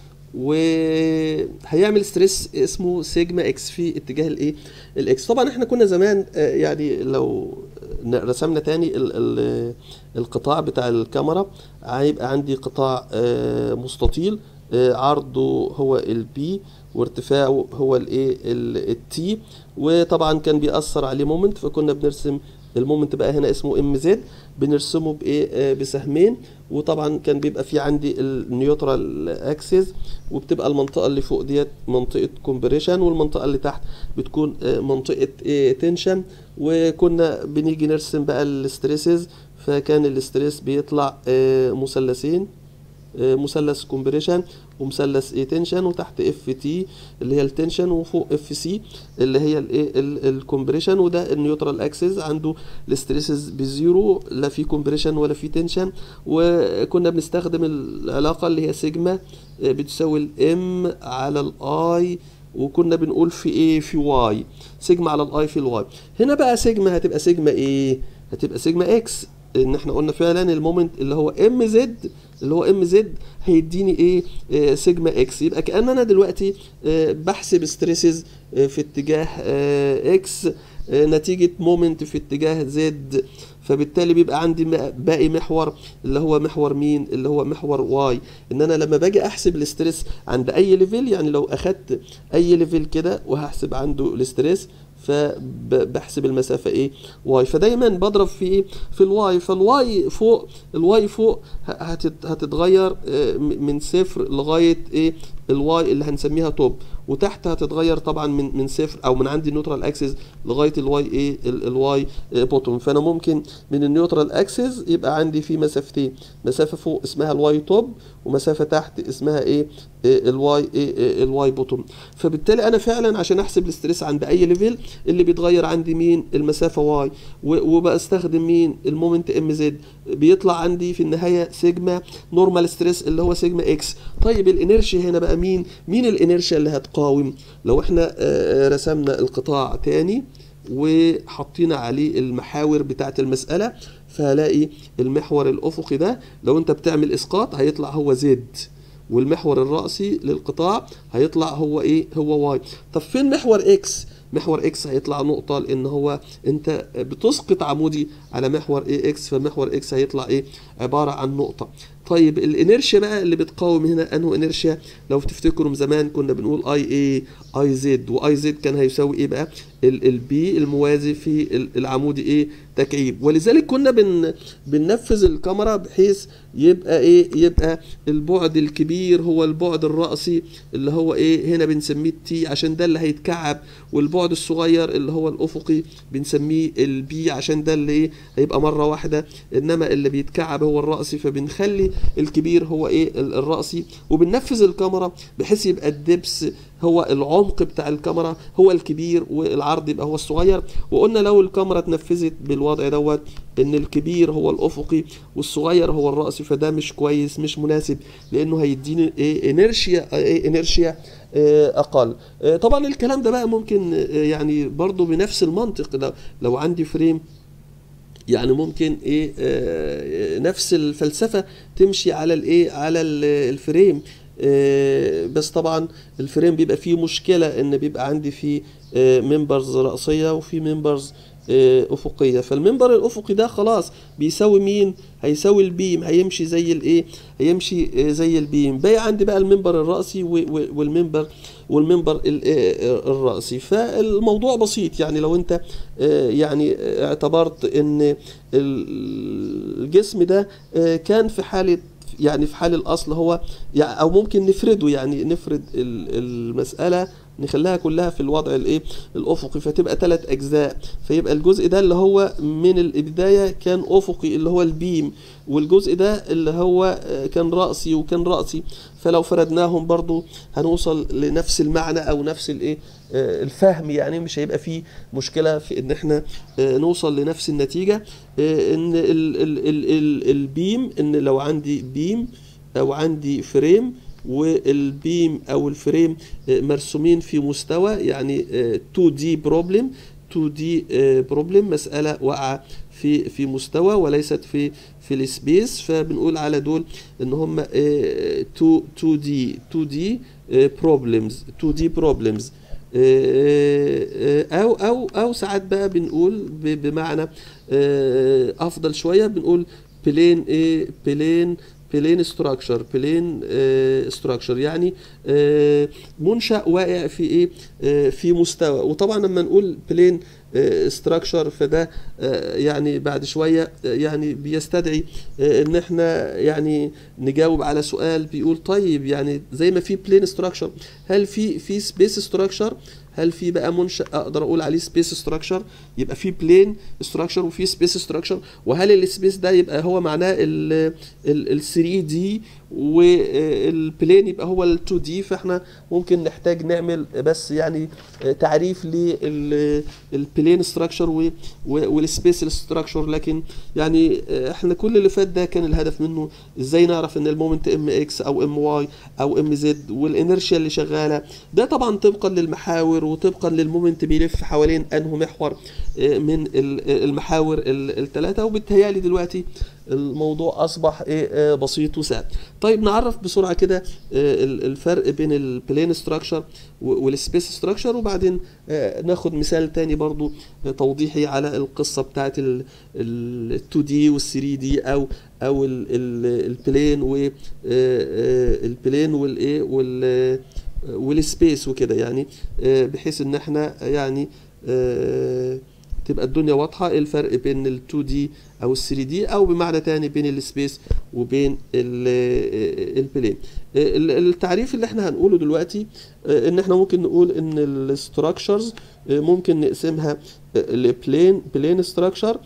Speaker 1: وهيعمل ستريس اسمه سيجما اكس في اتجاه الايه الاكس طبعا احنا كنا زمان آه، يعني لو ن- رسمنا تاني ال ال القطاع بتاع الكاميرا هيبقى عندي قطاع آه، مستطيل آه، عرضه هو البي وارتفاعه هو الايه التي وطبعا كان بيأثر عليه مومنت فكنا بنرسم المومنت بقى هنا اسمه ام زد بنرسمه بايه آه، بسهمين وطبعا كان بيبقى في عندي النيوترال اكسس وبتبقى المنطقه اللي فوق ديت منطقه كومبريشن والمنطقه اللي تحت بتكون آه، منطقه تنشن وكنا بنيجي نرسم بقى الستريسز فكان الاستريس بيطلع آه، مثلثين آه، مثلث كومبريشن ومثلث ايه تنشن وتحت اف تي اللي هي التنشن وفوق اف سي اللي هي الايه الكومبريشن وده النيوترال اكسس عنده الاستريسز بزيرو لا في كومبريشن ولا في تنشن وكنا بنستخدم العلاقه اللي هي سيجما آه، بتساوي الام على الاي وكنا بنقول في ايه في واي سيجما على الاي في الواي هنا بقى سيجما هتبقى سيجما ايه هتبقى سيجما اكس ان احنا قلنا فعلا المومنت اللي هو ام زد اللي هو ام زد هيديني ايه آه سيجما اكس يبقى كان انا دلوقتي آه بحسب ستريسز آه في اتجاه آه اكس آه نتيجة مومنت في اتجاه زد فبالتالي بيبقى عندي م- باقي محور اللي هو محور مين اللي هو محور واي ان انا لما باجي احسب الاستريس عند اي ليفل يعني لو اخدت اي ليفل كده وهحسب عنده الاستريس فبحسب المسافة ايه واي فدايما بضرب في ايه في الواي فالواي فوق الواي فوق ه- هتت- هتتغير آه، م- من صفر لغاية ايه الواي اللي هنسميها توب وتحت هتتغير طبعا من من صفر او من عندي النيوترال اكسس لغايه الواي ايه الواي بوتوم فانا ممكن من النيوترال اكسس يبقى عندي في مسافتين مسافه فوق اسمها الواي توب ومسافه تحت اسمها ايه الواي ايه الواي بوتوم فبالتالي انا فعلا عشان احسب الاستريس عند اي ليفل اللي بيتغير عندي مين المسافه واي وبستخدم مين المومنت ام زد بيطلع عندي في النهايه سيجما نورمال ستريس اللي هو سيجما اكس طيب الانرشيا هنا بقى مين مين الانرشيا اللي هتقاوم لو احنا رسمنا القطاع تاني وحطينا عليه المحاور بتاعه المساله فهلاقي المحور الافقي ده لو انت بتعمل اسقاط هيطلع هو زد والمحور الرأسي للقطاع هيطلع هو ايه هو واي طب فين محور اكس محور اكس هيطلع نقطة لان هو انت بتسقط عمودي على محور اي اكس فمحور اكس هيطلع ايه عبارة عن نقطة طيب الانرشيا بقى اللي بتقاوم هنا انه انرشيا لو تفتكروا زمان كنا بنقول اي اي اي زد واي زد كان هيساوي ايه بقى البي الموازي في العمودي ايه تكعيب ولذلك كنا بن بننفذ الكاميرا بحيث يبقى ايه يبقى البعد الكبير هو البعد الرأسي اللي هو ايه هنا بنسميه تي عشان ده اللي هيتكعب والبعد الصغير اللي هو الافقي بنسميه البي عشان ده اللي ايه هيبقى مره واحده انما اللي بيتكعب هو الرأسي فبنخلي الكبير هو ايه الرأسي وبننفذ الكاميرا بحيث يبقى الدبس هو العمق بتاع الكاميرا هو الكبير والعرض يبقى هو الصغير وقلنا لو الكاميرا اتنفذت بالوضع دوت ان الكبير هو الافقي والصغير هو الرأسي فده مش كويس مش مناسب لانه هيديني ايه انرشيا ايه انرشيا اقل طبعا الكلام ده بقى ممكن يعني برضو بنفس المنطق لو, لو عندي فريم يعني ممكن ايه آه نفس الفلسفه تمشي على الايه على الفريم آه بس طبعا الفريم بيبقى فيه مشكله ان بيبقى عندي فيه آه ممبرز راسيه وفي ممبرز افقيه فالمنبر الافقي ده خلاص بيساوي مين هيساوي البيم هيمشي زي الايه هيمشي زي البيم باقي عندي بقى المنبر الراسي والمنبر والمنبر الراسي فالموضوع بسيط يعني لو انت يعني اعتبرت ان الجسم ده كان في حاله يعني في حال الاصل هو يعني او ممكن نفرده يعني نفرد المساله نخليها كلها في الوضع الايه الافقي فتبقى ثلاث اجزاء فيبقى الجزء ده اللي هو من البدايه كان افقي اللي هو البيم والجزء ده اللي هو كان راسي وكان راسي فلو فردناهم برضو هنوصل لنفس المعنى او نفس الايه الفهم يعني مش هيبقى فيه مشكله في ان احنا نوصل لنفس النتيجه ان ال ال ال ال البيم ان لو عندي بيم او عندي فريم والبيم او الفريم مرسومين في مستوى يعني 2 دي بروبلم 2 دي بروبلم مساله واقعه في في مستوى وليست في في السبيس فبنقول على دول ان هم 2 2 دي 2 دي بروبلمز 2 دي بروبلمز او او او ساعات بقى بنقول بمعنى افضل شويه بنقول بلين ايه بلين بلين ستراكشر بلين ستراكشر يعني آه منشا واقع في ايه آه في مستوى وطبعا لما نقول بلين ستراكشر فده آه يعني بعد شويه يعني بيستدعي ان احنا يعني نجاوب على سؤال بيقول طيب يعني زي ما في بلين ستراكشر هل في في سبيس ستراكشر هل في بقى منشا اقدر اقول عليه سبيس ستراكشر يبقى في بلين ستراكشر وفي سبيس ستراكشر وهل السبيس ده يبقى هو معناه ال 3 دي والبلين يبقى هو ال 2 دي فاحنا ممكن نحتاج نعمل بس يعني تعريف للبلين ستراكشر والسبيس ستراكشر لكن يعني احنا كل اللي فات ده كان الهدف منه ازاي نعرف ان المومنت ام اكس او ام واي او ام زد والانرشيا اللي شغاله ده طبعا طبقا للمحاور وطبقا للمومنت بيلف حوالين انه محور من المحاور الثلاثه وبالتهيألي دلوقتي الموضوع اصبح ايه بسيط وسهل طيب نعرف بسرعه كده الفرق بين البلين ستراكشر والسبيس ستراكشر وبعدين ناخد مثال تاني برضو توضيحي على القصه بتاعت ال 2 دي وال 3 دي او او البلين والبلين والايه وال والسبيس وكده يعني بحيث ان احنا يعني تبقى الدنيا واضحه إيه الفرق بين ال 2 دي او ال 3 دي او بمعنى تاني بين السبيس وبين ال- البلين ال- التعريف اللي احنا هنقوله دلوقتي آه، ان احنا ممكن نقول ان الاستراكشرز ممكن نقسمها لبلين بلين ستراكشر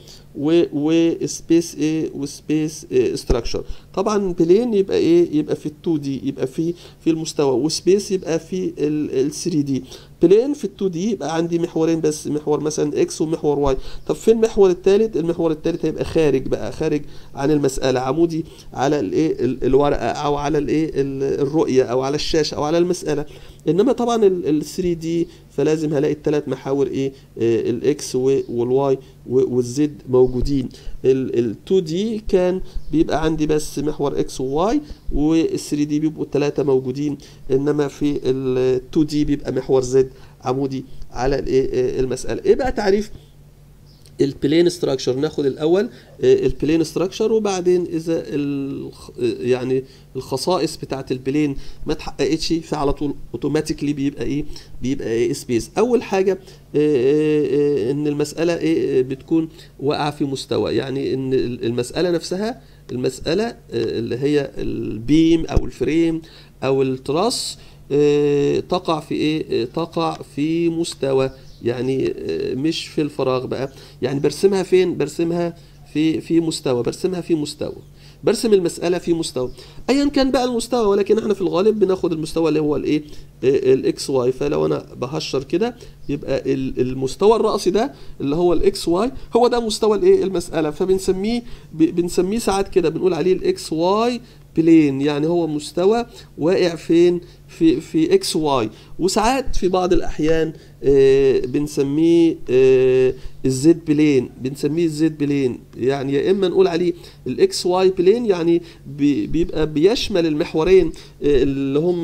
Speaker 1: وسبيس ايه وسبيس ستراكشر طبعا بلين يبقى ايه يبقى في ال 2 دي يبقى في في المستوى وسبيس يبقى في ال 3 دي بلين في ال 2 دي يبقى عندي محورين بس محور مثلا اكس ومحور واي طب فين المحور الثالث المحور الثالث هيبقى خارج بقى خارج عن المساله عمودي على الايه ال- الورقه او على الايه ال- الرؤيه او على الشاشه او على المساله انما طبعا ال 3 دي فلازم هلاقي الثلاث محاور ايه الاكس والواي والزد موجودين ال 2 دي كان بيبقى عندي بس محور اكس وواي وال 3 دي بيبقوا الثلاثه موجودين انما في ال 2 دي بيبقى محور زد عمودي على الايه المساله ايه بقى تعريف البلين ستراكشر ناخد الاول البلين ستراكشر وبعدين اذا الخ- يعني الخصائص بتاعه البلين ما اتحققتش فعلى طول اوتوماتيكلي بيبقى ايه بيبقى ايه سبيس اول حاجه آه، آه، آه، ان المساله ايه بتكون واقعه في مستوى يعني ان المساله نفسها المساله آه، اللي هي البيم او الفريم او التراس آه، تقع في ايه آه، تقع في مستوى يعني آه، مش في الفراغ بقى يعني برسمها فين برسمها في في مستوى برسمها في مستوى برسم المسألة في مستوى ايا كان بقى المستوى ولكن احنا في الغالب بناخد المستوى اللي هو الايه الاكس واي فلو انا بهشر كده يبقى ال- المستوى الرأسي ده اللي هو الاكس واي هو ده مستوى الايه المسألة فبنسميه ب- بنسميه ساعات كده بنقول عليه الاكس واي بلين يعني هو مستوى واقع فين في في اكس واي وساعات في بعض الاحيان آه، بنسميه آه، الزد بلين بنسميه الزد بلين يعني يا اما نقول عليه الاكس واي بلين يعني بي- بيبقى بيشمل المحورين آه، اللي هم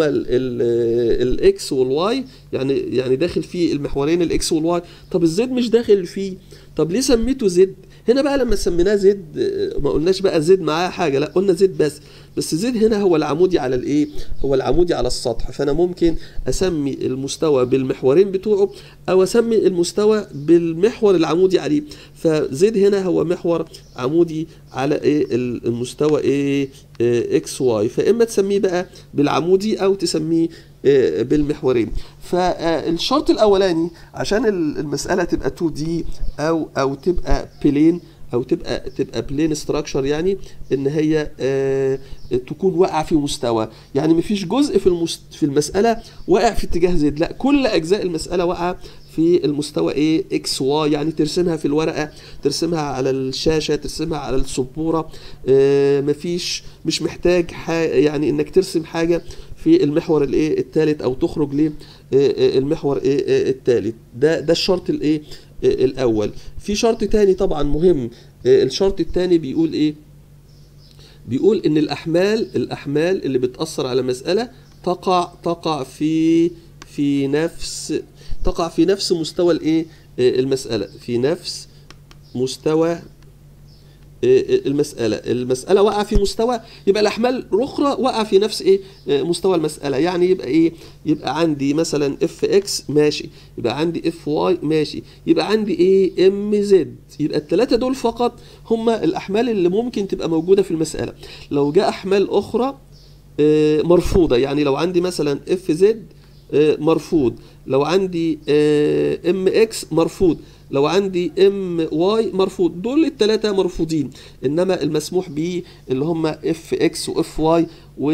Speaker 1: الاكس والواي يعني يعني داخل فيه المحورين الاكس والواي طب الزد مش داخل فيه طب ليه سميته زد هنا بقى لما سميناه زد آه، ما قلناش بقى زد معاه حاجه لا قلنا زد بس بس زد هنا هو العمودي على الايه هو العمودي على السطح فانا ممكن اسمي المستوى بالمحورين بتوعه او اسمي المستوى بالمحور العمودي عليه فزد هنا هو محور عمودي على ايه ال- المستوى ايه إيه اكس واي فاما تسميه بقى بالعمودي او تسميه آه، بالمحورين فالشرط الاولاني عشان ال- المساله تبقى 2 دي او او تبقى بلين او تبقى تبقى بلين ستراكشر يعني ان هي آه، تكون واقعه في مستوى يعني مفيش جزء في المست في المساله واقع في اتجاه زد لا كل اجزاء المساله واقعه في المستوى ايه اكس واي يعني ترسمها في الورقه ترسمها على الشاشه ترسمها على السبوره آه، مفيش مش محتاج ح- يعني انك ترسم حاجه في المحور الايه الثالث او تخرج ليه المحور ايه الثالث ده ده الشرط الايه آه، الاول في شرط تاني طبعا مهم آه، الشرط التاني بيقول ايه بيقول ان الاحمال الاحمال اللي بتاثر على مساله تقع تقع في في نفس تقع في نفس مستوى الايه آه، المساله في نفس مستوى المسألة المسألة واقعة في مستوى يبقى الأحمال الأخرى واقعة في نفس إيه مستوى المسألة يعني يبقى إيه يبقى عندي مثلا اف اكس ماشي يبقى عندي اف واي ماشي يبقى عندي إيه ام زد يبقى الثلاثة دول فقط هم الأحمال اللي ممكن تبقى موجودة في المسألة لو جاء أحمال أخرى آه، مرفوضة يعني لو عندي مثلا اف زد مرفوض لو عندي ام اكس مرفوض لو عندي ام واي مرفوض دول الثلاثه مرفوضين انما المسموح به اللي هم اف اكس واف واي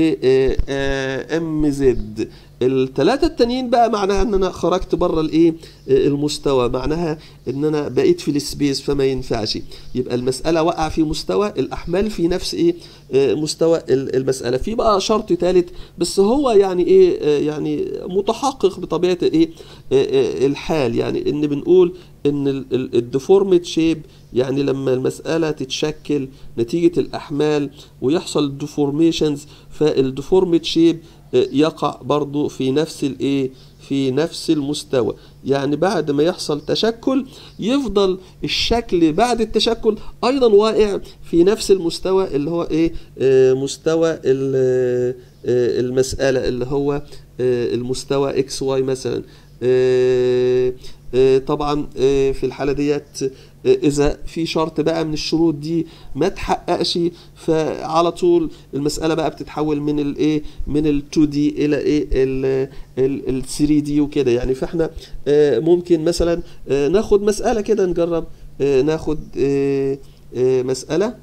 Speaker 1: وام زد الثلاثه التانيين بقى معناها ان انا خرجت بره الايه آه، المستوى معناها ان انا بقيت في السبيس فما ينفعش يبقى المساله وقع في مستوى الاحمال في نفس ايه آه، مستوى ال- المساله في بقى شرط ثالث بس هو يعني ايه آه، يعني متحقق بطبيعه ايه آه، آه، الحال يعني ان بنقول ان الديفورمد شيب يعني لما المسألة تتشكل نتيجة الأحمال ويحصل ديفورميشنز فالديفورمد شيب يقع برضو في نفس الايه في نفس المستوى يعني بعد ما يحصل تشكل يفضل الشكل بعد التشكل ايضا واقع في نفس المستوى اللي هو ايه آه مستوى ال- آه المسألة اللي هو آه المستوى اكس واي مثلا آه آه، طبعا آه، في الحاله ديت آه، اذا في شرط بقى من الشروط دي ما تحققش فعلى طول المساله بقى بتتحول من الايه من ال 2 دي الى ايه ال 3 دي وكده يعني فاحنا آه، ممكن مثلا آه، ناخد مساله كده نجرب آه، ناخد آه، آه، مساله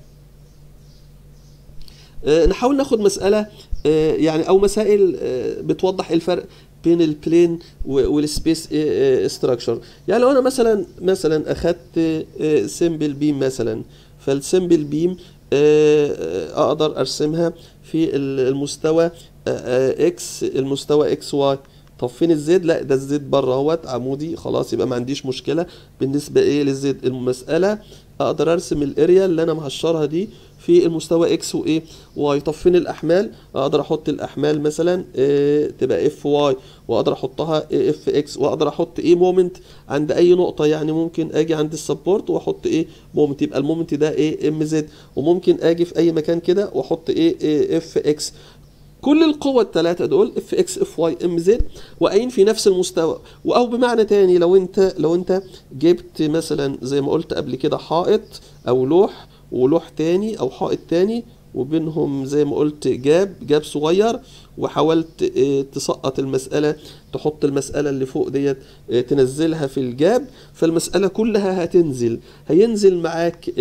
Speaker 1: آه، نحاول ناخد مسألة آه، يعني أو مسائل آه، بتوضح الفرق بين البلين والسبيس ستراكشر يعني لو أنا مثلا مثلا أخدت سيمبل بيم مثلا فالسيمبل بيم أقدر أرسمها في المستوى اكس المستوى اكس واي طب فين الزد لا ده الزد بره اهوت عمودي خلاص يبقى ما عنديش مشكله بالنسبه ايه للزد المساله اقدر ارسم الاريا اللي انا مهشرها دي في المستوى اكس وايه واي طب فين الاحمال اقدر احط الاحمال مثلا اه تبقى اف واي واقدر احطها اف اكس واقدر احط ايه مومنت عند اي نقطه يعني ممكن اجي عند السبورت واحط ايه مومنت يبقى المومنت ده ايه ام زد وممكن اجي في اي مكان كده واحط ايه, إيه اف اكس كل القوة الثلاثة دول اف اكس اف واي ام زد واقعين في نفس المستوى او بمعنى تاني لو انت لو انت جبت مثلا زي ما قلت قبل كده حائط او لوح ولوح تاني او حائط تاني وبينهم زي ما قلت جاب جاب صغير وحاولت اه تسقط المسألة تحط المسألة اللي فوق ديت اه تنزلها في الجاب فالمسألة كلها هتنزل هينزل معاك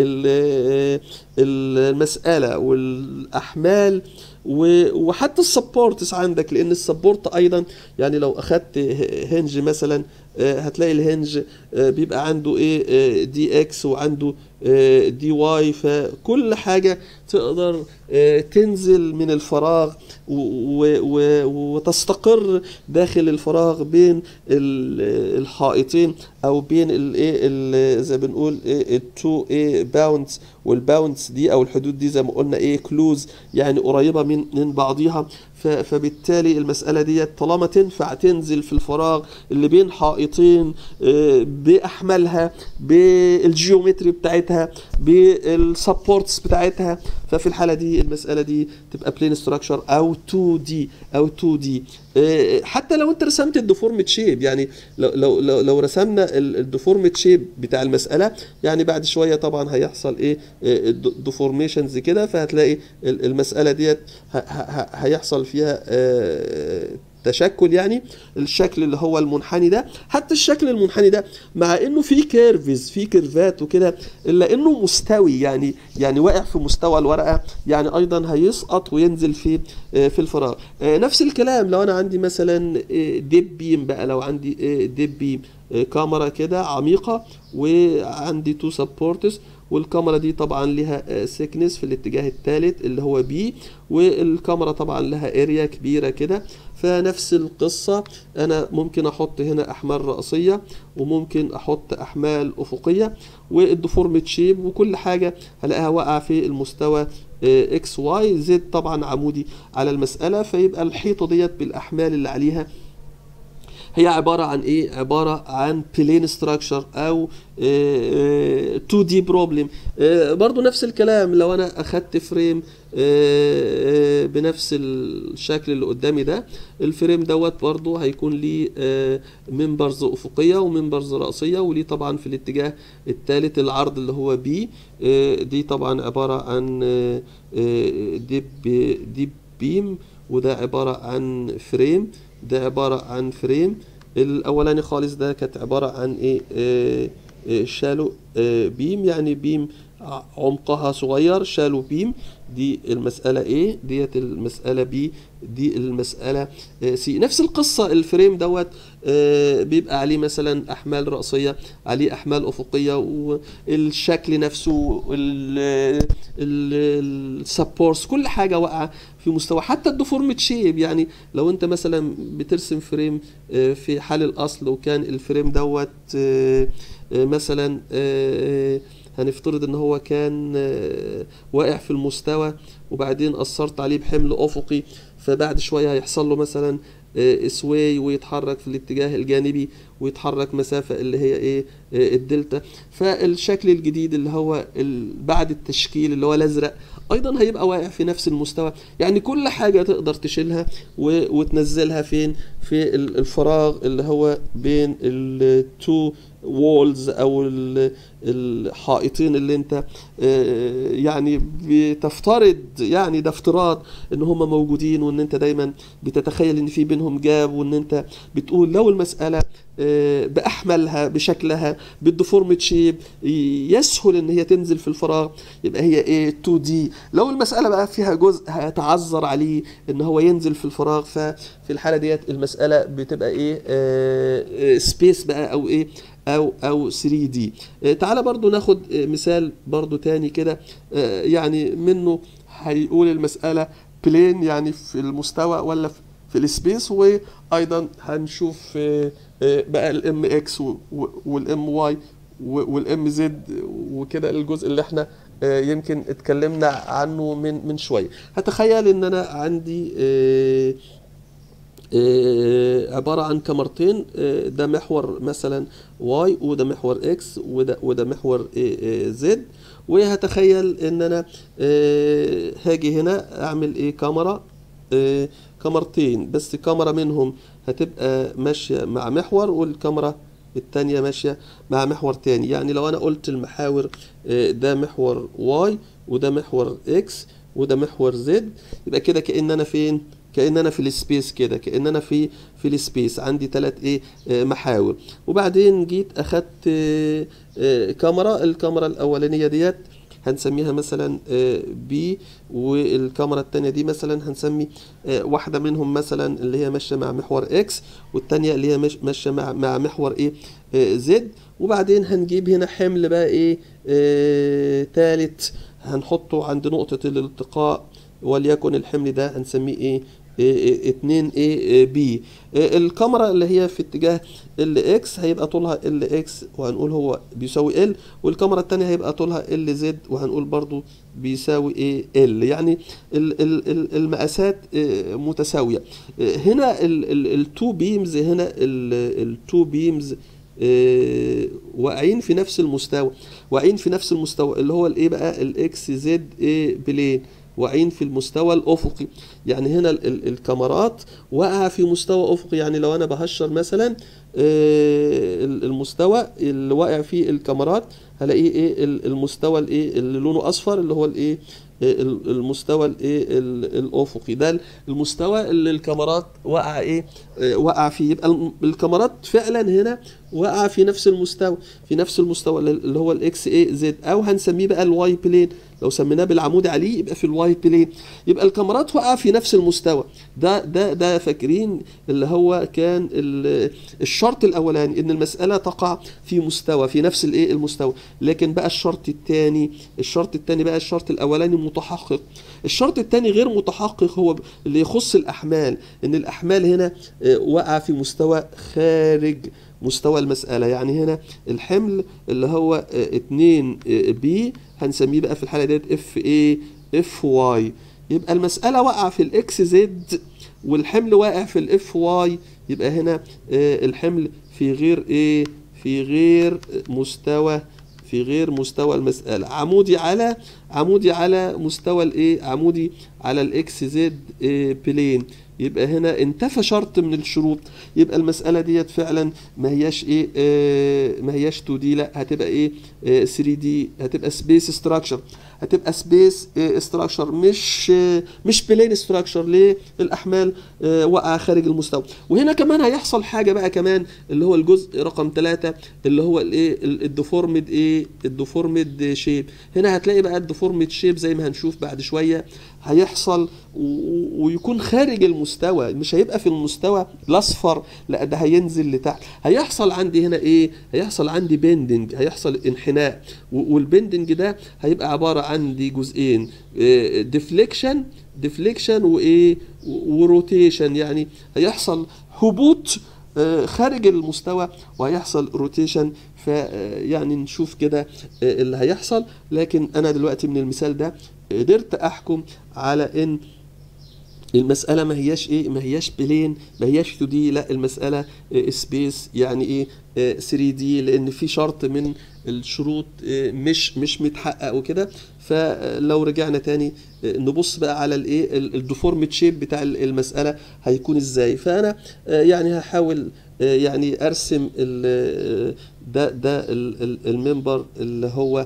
Speaker 1: المسألة والأحمال وحتى السبورتس عندك لان السبورت ايضا يعني لو اخدت هنج مثلا هتلاقي الهنج بيبقى عنده ايه دي اكس وعنده دي واي فكل حاجة تقدر تنزل من الفراغ وتستقر داخل الفراغ بين الحائطين او بين الايه زي بنقول ايه التو ايه باوندز والباوندز دي او الحدود دي زي ما قلنا ايه كلوز يعني قريبه من من بعضيها فبالتالي المسألة دي طالما تنفع تنزل في الفراغ اللي بين حائطين بأحمالها بالجيومتري بتاعتها بالسبورتس بتاعتها ففي الحالة دي المسألة دي تبقى بلين ستراكشر أو 2 دي أو 2 دي حتى لو انت رسمت الديفورمت شيب يعني لو لو لو, لو رسمنا الديفورمت شيب بتاع المساله يعني بعد شويه طبعا هيحصل ايه ديفورميشنز كده فهتلاقي المساله ديت هيحصل فيها تشكل يعني الشكل اللي هو المنحني ده حتى الشكل المنحني ده مع انه في كيرفز في كيرفات وكده الا انه مستوي يعني يعني واقع في مستوى الورقه يعني ايضا هيسقط وينزل في في الفراغ نفس الكلام لو انا عندي مثلا ديب بيم بقى لو عندي ديب بيم كاميرا كده عميقه وعندي تو سبورتس والكاميرا دي طبعا لها سيكنس في الاتجاه الثالث اللي هو بي والكاميرا طبعا لها اريا كبيره كده فنفس القصة أنا ممكن أحط هنا أحمال رأسية وممكن أحط أحمال أفقية والديفورمت شيب وكل حاجة هلاقيها واقعة في المستوى اكس واي زد طبعا عمودي على المسألة فيبقى الحيطة ديت بالأحمال اللي عليها هي عبارة عن ايه عبارة عن بلين ستراكشر او 2 دي بروبلم برضو نفس الكلام لو انا اخدت فريم بنفس الشكل اللي قدامي ده الفريم دوت برضو هيكون ليه ممبرز افقيه وممبرز راسيه وليه طبعا في الاتجاه الثالث العرض اللي هو بي دي طبعا عباره عن ديب ديب بيم وده عباره عن فريم ده عبارة عن فريم الأولاني خالص ده كانت عبارة عن إيه, إيه, إيه شالو إيه بيم يعني بيم عمقها صغير شالو بيم دي المسألة A ديت المسألة B دي المسألة C نفس القصة الفريم دوت بيبقى عليه مثلا أحمال رأسية عليه أحمال أفقية والشكل نفسه السبورس كل حاجة واقعة في مستوى حتى الديفورمت شيب يعني لو انت مثلا بترسم فريم في حال الأصل وكان الفريم دوت مثلا هنفترض ان هو كان واقع في المستوى وبعدين اثرت عليه بحمل افقي فبعد شويه هيحصل له مثلا سواي ويتحرك في الاتجاه الجانبي ويتحرك مسافة اللي هي ايه الدلتا فالشكل الجديد اللي هو بعد التشكيل اللي هو الازرق ايضا هيبقى واقع في نفس المستوى يعني كل حاجه تقدر تشيلها و... وتنزلها فين في ال- الفراغ اللي هو بين التو وولز او ال- الحائطين اللي انت آه، يعني بتفترض يعني ده افتراض ان هم موجودين وان انت دايما بتتخيل ان في بينهم جاب وان انت بتقول لو المساله آه، باحملها بشكلها بالديفورمت شيب يسهل ان هي تنزل في الفراغ يبقى هي ايه 2 دي لو المساله بقى فيها جزء هيتعذر عليه ان هو ينزل في الفراغ ففي الحاله ديت المساله بتبقى ايه سبيس بقى او ايه او او 3 دي تعالى برضو ناخد آه، مثال برضو تاني كده آه، يعني منه هيقول المساله بلين يعني في المستوى ولا في في السبيس وايضا هنشوف آه، آه، بقى الام اكس والام واي والام زد وكده الجزء اللي احنا آه، يمكن اتكلمنا عنه من من شويه هتخيل ان انا عندي آه، آه، عبارة عن كاميرتين آه، ده محور مثلا واي وده محور اكس وده وده محور زد وهتخيل ان انا آه، هاجي هنا اعمل ايه كاميرا آه، كاميرتين بس كاميرا منهم هتبقى ماشية مع محور والكاميرا التانية ماشية مع محور تاني يعني لو انا قلت المحاور آه، ده محور واي وده محور اكس وده محور زد يبقى كده كأن انا فين كأن انا في السبيس كده كأن انا في في السبيس عندي ثلاث ايه آه، محاور وبعدين جيت اخدت آه، آه، كاميرا الكاميرا الاولانية ديت هنسميها مثلا بي والكاميرا التانية دي مثلا هنسمي آه، واحدة منهم مثلا اللي هي ماشية مع محور اكس والتانية اللي هي مش- ماشية مع مع محور ايه زد وبعدين هنجيب هنا حمل بقى ايه آه، تالت هنحطه عند نقطة الالتقاء وليكن الحمل ده هنسميه ايه إيه إيه اتنين ايه بي الكاميرا اللي هي في اتجاه ال اكس هيبقى طولها ال اكس وهنقول هو بيساوي ال والكاميرا التانية هيبقى طولها ال زد وهنقول برضو بيساوي ايه ال يعني ال- ال- ال- المقاسات آه، متساوية آه، هنا التو بيمز هنا التو بيمز واقعين في نفس المستوى واقعين في نفس المستوى اللي هو الايه بقى الاكس زد ايه بلين واقعين في المستوى الافقي يعني هنا ال- ال- الكاميرات واقعه في مستوى افقي يعني لو انا بهشر مثلا آه، ال- المستوى اللي واقع فيه الكاميرات هلاقيه ايه ال- المستوى الايه اللي لونه اصفر اللي هو الايه ال- المستوى الايه ال- الافقي ده المستوى اللي الكاميرات واقعه ايه آه، واقعه فيه يبقى الم- الكاميرات فعلا هنا واقعه في نفس المستوى في نفس المستوى اللي- اللي هو الاكس اي زد او هنسميه بقى الواي بلين لو سميناه بالعمود عليه يبقى في الواي بلين يبقى الكاميرات واقعه في نفس المستوى ده ده ده فاكرين اللي هو كان ال- الشرط الاولاني ان المساله تقع في مستوى في نفس الايه المستوى لكن بقى الشرط الثاني الشرط الثاني بقى الشرط الاولاني متحقق الشرط الثاني غير متحقق هو اللي يخص الاحمال ان الاحمال هنا آه، واقعه في مستوى خارج مستوى المسألة يعني هنا الحمل اللي هو 2 بي هنسميه بقى في الحالة ديت اف ايه اف واي يبقى المسألة واقعة في الاكس زد والحمل واقع في الاف واي يبقى هنا آه، الحمل في غير ايه في غير مستوى في غير مستوى المسألة عمودي على عمودي على مستوى الايه عمودي على الاكس زد إيه بلين يبقى هنا انتفى شرط من الشروط يبقى المسألة ديت فعلا ما هياش ايه آه ما هياش 2 دي لا هتبقى ايه آه 3 دي هتبقى سبيس ستراكشر هتبقى سبيس ستراكشر مش آه مش بلين ستراكشر ليه الاحمال آه واقعه خارج المستوى وهنا كمان هيحصل حاجه بقى كمان اللي هو الجزء رقم ثلاثة اللي هو الايه الديفورمد ايه الديفورمد شيب هنا هتلاقي بقى الديفورمد شيب زي ما هنشوف بعد شويه هيحصل و- ويكون خارج المستوى مش هيبقى في المستوى الاصفر لا ده هينزل لتحت هيحصل عندي هنا ايه هيحصل عندي بندنج هيحصل انحناء و- والبندنج ده هيبقى عباره عن دي جزئين ديفليكشن ديفليكشن وايه وروتيشن يعني هيحصل هبوط آه، خارج المستوى وهيحصل روتيشن فيعني نشوف كده آه، اللي هيحصل لكن انا دلوقتي من المثال ده قدرت احكم على ان المسألة ما هياش ايه ما هياش بلين ما هياش 2 دي لا المسألة إيه سبيس يعني ايه 3 دي لان في شرط من الشروط إيه مش مش متحقق وكده فلو رجعنا تاني نبص بقى على الايه الديفورمد شيب بتاع المساله هيكون ازاي فانا يعني هحاول يعني ارسم ال ده ده المنبر اللي هو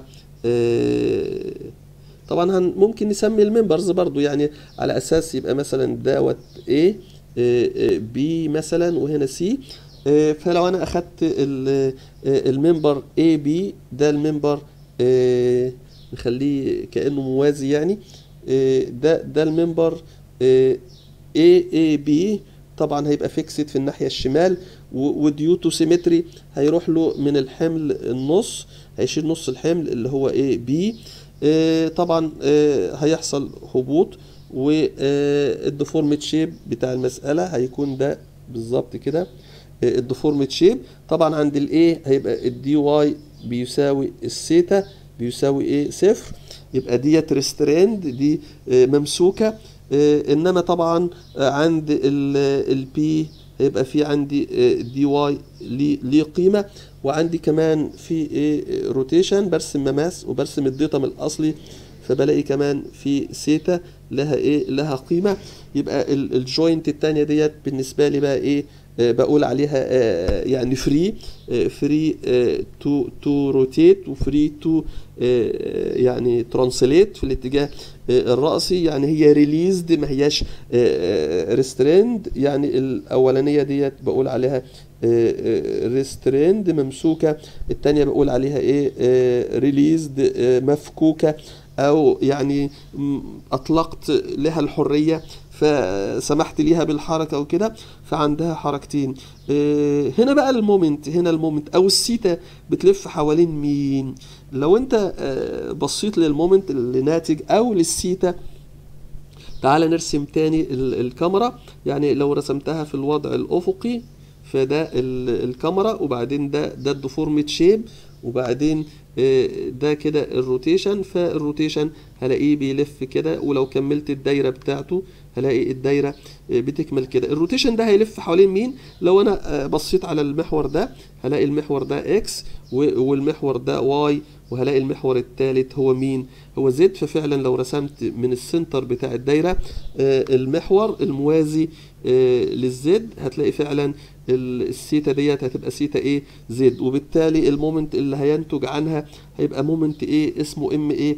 Speaker 1: طبعا هن ممكن نسمي الممبرز برضو يعني على اساس يبقى مثلا دوت A B مثلا وهنا C فلو انا اخدت الممبر اي بي ده الممبر نخليه كانه موازي يعني ده ده الممبر اي اي بي طبعا هيبقى فيكسد في الناحيه الشمال وديو تو سيمتري هيروح له من الحمل النص هيشيل نص الحمل اللي هو اي بي طبعا هيحصل هبوط والديفورمد شيب بتاع المساله هيكون ده بالظبط كده الديفورمد شيب طبعا عند الايه هيبقى الدي واي بيساوي السيتا بيساوي ايه صفر يبقى ديت ريستريند دي ممسوكه انما طبعا عند البي هيبقى في عندي دي واي ليه قيمه وعندي كمان في ايه روتيشن برسم مماس وبرسم الديتم الاصلي فبلاقي كمان في سيتا لها ايه لها قيمه يبقى الجوينت الثانيه ديت بالنسبه لي بقى ايه بقول عليها يعني فري فري تو تو روتيت وفري تو يعني ترانسليت في الاتجاه الرأسي يعني هي ريليزد ما هياش ريستريند يعني الاولانيه ديت بقول عليها ريستريند ممسوكه الثانيه بقول عليها ايه ريليزد مفكوكه او يعني اطلقت لها الحريه فسمحت ليها بالحركه وكده فعندها حركتين هنا بقى المومنت هنا المومنت او السيتا بتلف حوالين مين لو انت بصيت للمومنت اللي ناتج او للسيتا تعال نرسم تاني الكاميرا يعني لو رسمتها في الوضع الافقي فده الكاميرا وبعدين ده ده الديفورمد شيب وبعدين ده كده الروتيشن فالروتيشن هلاقيه بيلف كده ولو كملت الدايره بتاعته هلاقي الدايره بتكمل كده الروتيشن ده هيلف حوالين مين لو انا بصيت على المحور ده هلاقي المحور ده اكس والمحور ده واي وهلاقي المحور الثالث هو مين هو زد ففعلا لو رسمت من السنتر بتاع الدايره المحور الموازي للزد هتلاقي فعلا السيتا ديت هتبقى سيتا ايه زد وبالتالي المومنت اللي هينتج عنها هيبقى مومنت ايه اسمه ام ايه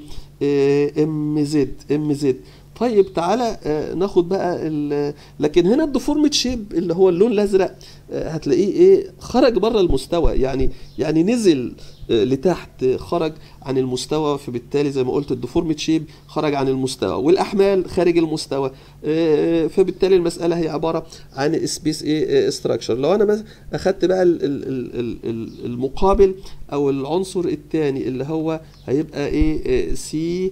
Speaker 1: ام زد ام زد طيب تعالى ناخد بقى لكن هنا الديفورمد شيب اللي هو اللون الازرق هتلاقيه ايه خرج بره المستوى يعني يعني نزل لتحت خرج عن المستوى فبالتالي زي ما قلت الديفورمد شيب خرج عن المستوى والاحمال خارج المستوى فبالتالي المساله هي عباره عن سبيس ايه استراكشر لو انا مثلا اخدت بقى المقابل او العنصر الثاني اللي هو هيبقى ايه سي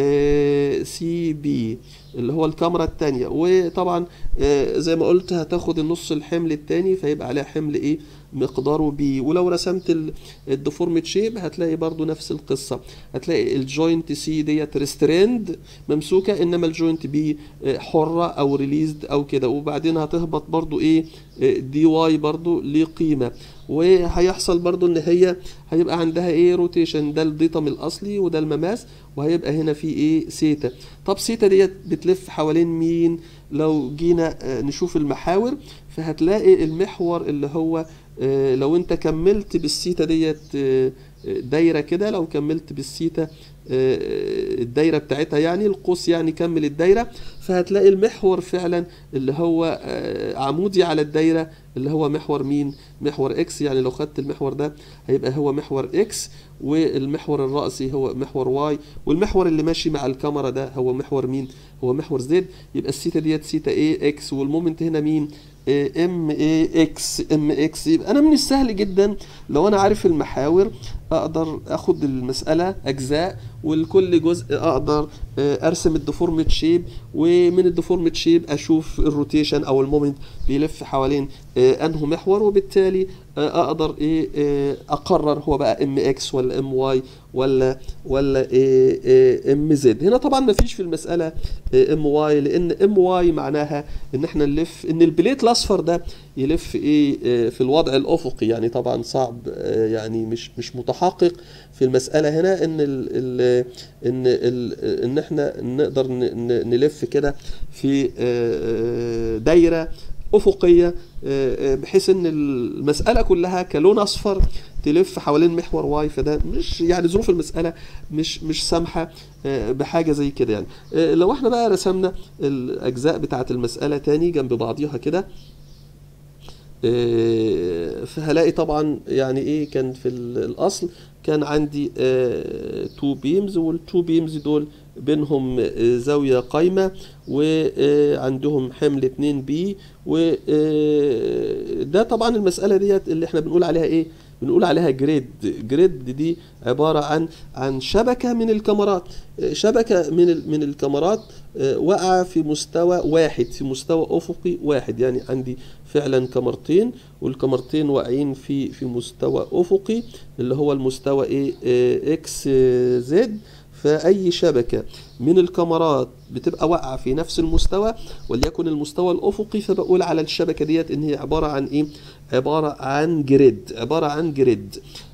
Speaker 1: سي بي اللي هو الكاميرا الثانيه وطبعا زي ما قلت هتاخد النص الحمل الثاني فيبقى عليها حمل ايه مقداره بي ولو رسمت الديفورمد شيب هتلاقي برضو نفس القصه هتلاقي الجوينت سي ديت ريستريند ممسوكه انما الجوينت بي حره او ريليزد او كده وبعدين هتهبط برضو ايه دي واي برضو ليه قيمه وهيحصل برضو ان هي هيبقى عندها ايه روتيشن ده الديتم الاصلي وده المماس وهيبقى هنا في ايه سيتا طب سيتا ديت بتلف حوالين مين لو جينا نشوف المحاور فهتلاقي المحور اللي هو لو انت كملت بالسيتا ديت دايره كده لو كملت بالسيتا الدايره بتاعتها يعني القوس يعني كمل الدايره فهتلاقي المحور فعلا اللي هو عمودي على الدايره اللي هو محور مين محور اكس يعني لو خدت المحور ده هيبقى هو محور اكس والمحور الرأسي هو محور واي والمحور اللي ماشي مع الكاميرا ده هو محور مين هو محور زد يبقى السيتا ديت سيتا ايه اكس والمومنت هنا مين ام اي اكس ام اكس يبقى انا من السهل جدا لو انا عارف المحاور اقدر اخد المساله اجزاء ولكل جزء اقدر ارسم الديفورمد شيب ومن الديفورمد شيب اشوف الروتيشن او المومنت بيلف حوالين انه محور وبالتالي اقدر ايه اقرر هو بقى ام اكس ولا ام واي ولا ولا إيه ام زد هنا طبعا ما فيش في المساله ام واي لان ام واي معناها ان احنا نلف ان البليت الاصفر ده يلف ايه في الوضع الافقي يعني طبعا صعب يعني مش مش متحرك نحقق في المسألة هنا ان ال ال ان ال ان احنا نقدر ن- ن- نلف كده في آه، آه، دايرة افقيه آه، آه، بحيث ان المساله كلها كلون اصفر تلف حوالين محور واي فده مش يعني ظروف المساله مش مش سامحه آه، بحاجه زي كده يعني آه، لو احنا بقى رسمنا الاجزاء بتاعه المساله تاني جنب بعضيها كده آه، فهلاقي طبعا يعني ايه كان في ال- الاصل كان عندي تو بيمز والتو بيمز دول بينهم آه، زاوية قايمة وعندهم حمل 2 بي وده طبعا المسألة ديت اللي احنا بنقول عليها ايه بنقول عليها جريد جريد دي عبارة عن عن شبكة من الكاميرات آه، شبكة من ال- من الكاميرات آه، واقعة في مستوى واحد في مستوى أفقي واحد يعني عندي فعلا كاميرتين والكاميرتين واقعين في في مستوى أفقي اللي هو المستوى ايه آه، اكس آه، زد فأي شبكة من الكاميرات بتبقى واقعة في نفس المستوى وليكن المستوى الأفقي فبقول على الشبكة ديت إن هي عبارة عن إيه؟ عبارة عن جريد عبارة عن جريد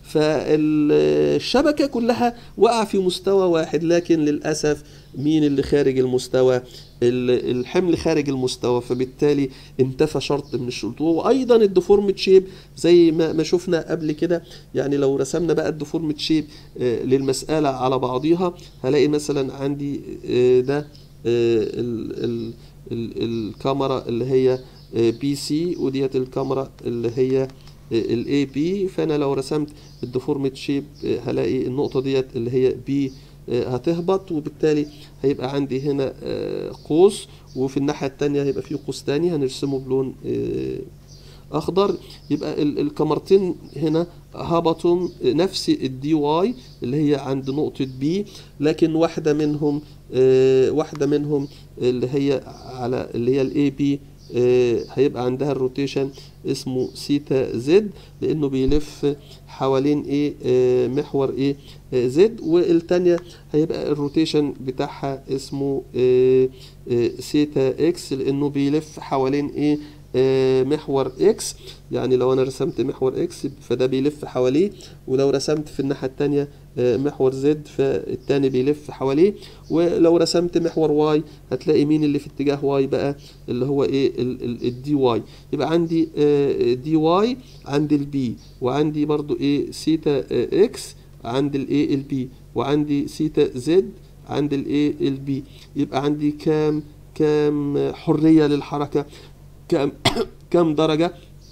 Speaker 1: فالشبكة كلها واقعة في مستوى واحد لكن للأسف مين اللي خارج المستوى ال- الحمل خارج المستوى فبالتالي انتفى شرط من الشروط وايضا الديفورمد شيب زي ما ما شفنا قبل كده يعني لو رسمنا بقى الديفورمد شيب آه، للمسألة على بعضيها هلاقي مثلا عندي آه، ده آه، ال- ال- ال- الكاميرا اللي هي بي سي وديت الكاميرا اللي هي الاي بي فانا لو رسمت الديفورمد شيب هلاقي النقطة ديت اللي هي بي هتهبط وبالتالي هيبقى عندي هنا آه، قوس وفي الناحية التانية هيبقى في قوس تاني هنرسمه بلون آه، اخضر يبقى ال- الكاميرتين هنا هبطوا نفس الدي واي اللي هي عند نقطة بي لكن واحدة منهم آه، واحدة منهم اللي هي على اللي هي الاي بي هيبقى عندها الروتيشن اسمه سيتا زد لانه بيلف حوالين ايه آه، محور ايه آه، زد والتانية هيبقى الروتيشن بتاعها اسمه آه، آه، سيتا اكس لانه بيلف حوالين ايه آه، محور اكس يعني لو انا رسمت محور اكس فده بيلف حواليه ولو رسمت في الناحية التانية آه، محور زد فالتاني بيلف حواليه ولو رسمت محور واي هتلاقي مين اللي في اتجاه واي بقى اللي هو ايه الدي واي يبقى عندي دي واي عند البي وعندي برضو ايه سيتا آه، اكس عند الايه البي وعندي سيتا زد عند الايه البي يبقى عندي كام كام حرية للحركة كام كام درجة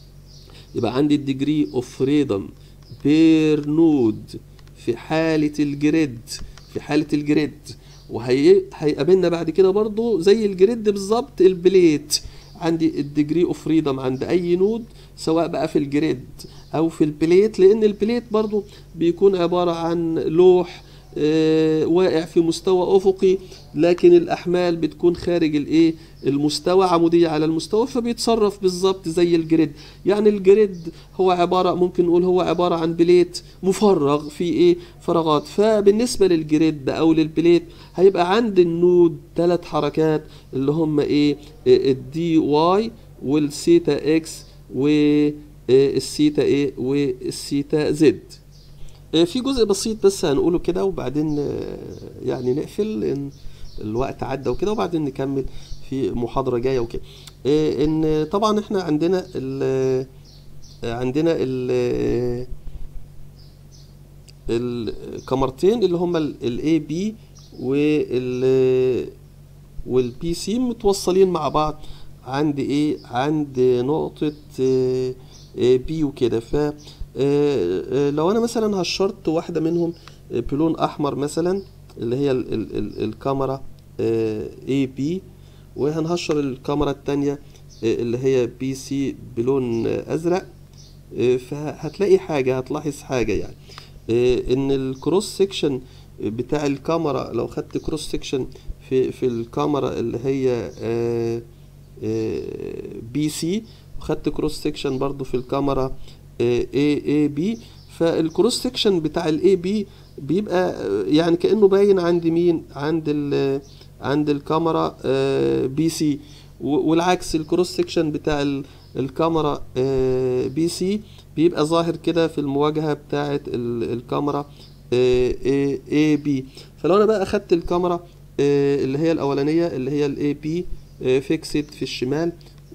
Speaker 1: يبقى عندي الديجري اوف فريدم بير نود في حالة الجريد في حالة الجريد وهي هيقابلنا بعد كده برضو زي الجريد بالظبط البليت عندي الديجري اوف فريدم عند اي نود سواء بقى في الجريد او في البليت لان البليت برضو بيكون عبارة عن لوح آه، واقع في مستوى افقي لكن الاحمال بتكون خارج الايه المستوى عموديه على المستوى فبيتصرف بالظبط زي الجريد يعني الجريد هو عباره ممكن نقول هو عباره عن بليت مفرغ في ايه فراغات فبالنسبه للجريد او للبليت هيبقى عند النود ثلاث حركات اللي هم ايه الدي واي والسيتا اكس والسيتا ايه والسيتا زد آه، في جزء بسيط بس هنقوله كده وبعدين آه، يعني نقفل لان الوقت عدى وكده وبعدين نكمل في محاضرة جاية وكده آه، ان طبعا احنا عندنا ال آه، عندنا ال الكاميرتين اللي هما الاي بي وال والبي سي متوصلين مع بعض عند ايه عند نقطة بي وكده ف آه، آه، لو انا مثلا هشرت واحدة منهم آه، بلون احمر مثلا اللي هي ال ال ال الكاميرا اي بي وهنهشر الكاميرا التانية آه، اللي هي بي سي بلون آه، ازرق آه، فهتلاقي حاجة هتلاحظ حاجة يعني آه، ان الكروس سيكشن بتاع الكاميرا لو خدت كروس سيكشن في في الكاميرا اللي هي بي سي وخدت كروس سيكشن برضو في الكاميرا اي اي بي فالكروس سيكشن بتاع الاي بي بيبقى آه، يعني كانه باين عند مين عند ال عند الكاميرا بي سي و- والعكس الكروس سكشن بتاع ال- الكاميرا آه، بي سي بيبقى ظاهر كده في المواجهة بتاعة ال- الكاميرا اي بي فلو انا بقى اخدت الكاميرا آه، اللي هي الاولانية اللي هي الاي بي فيكسد في الشمال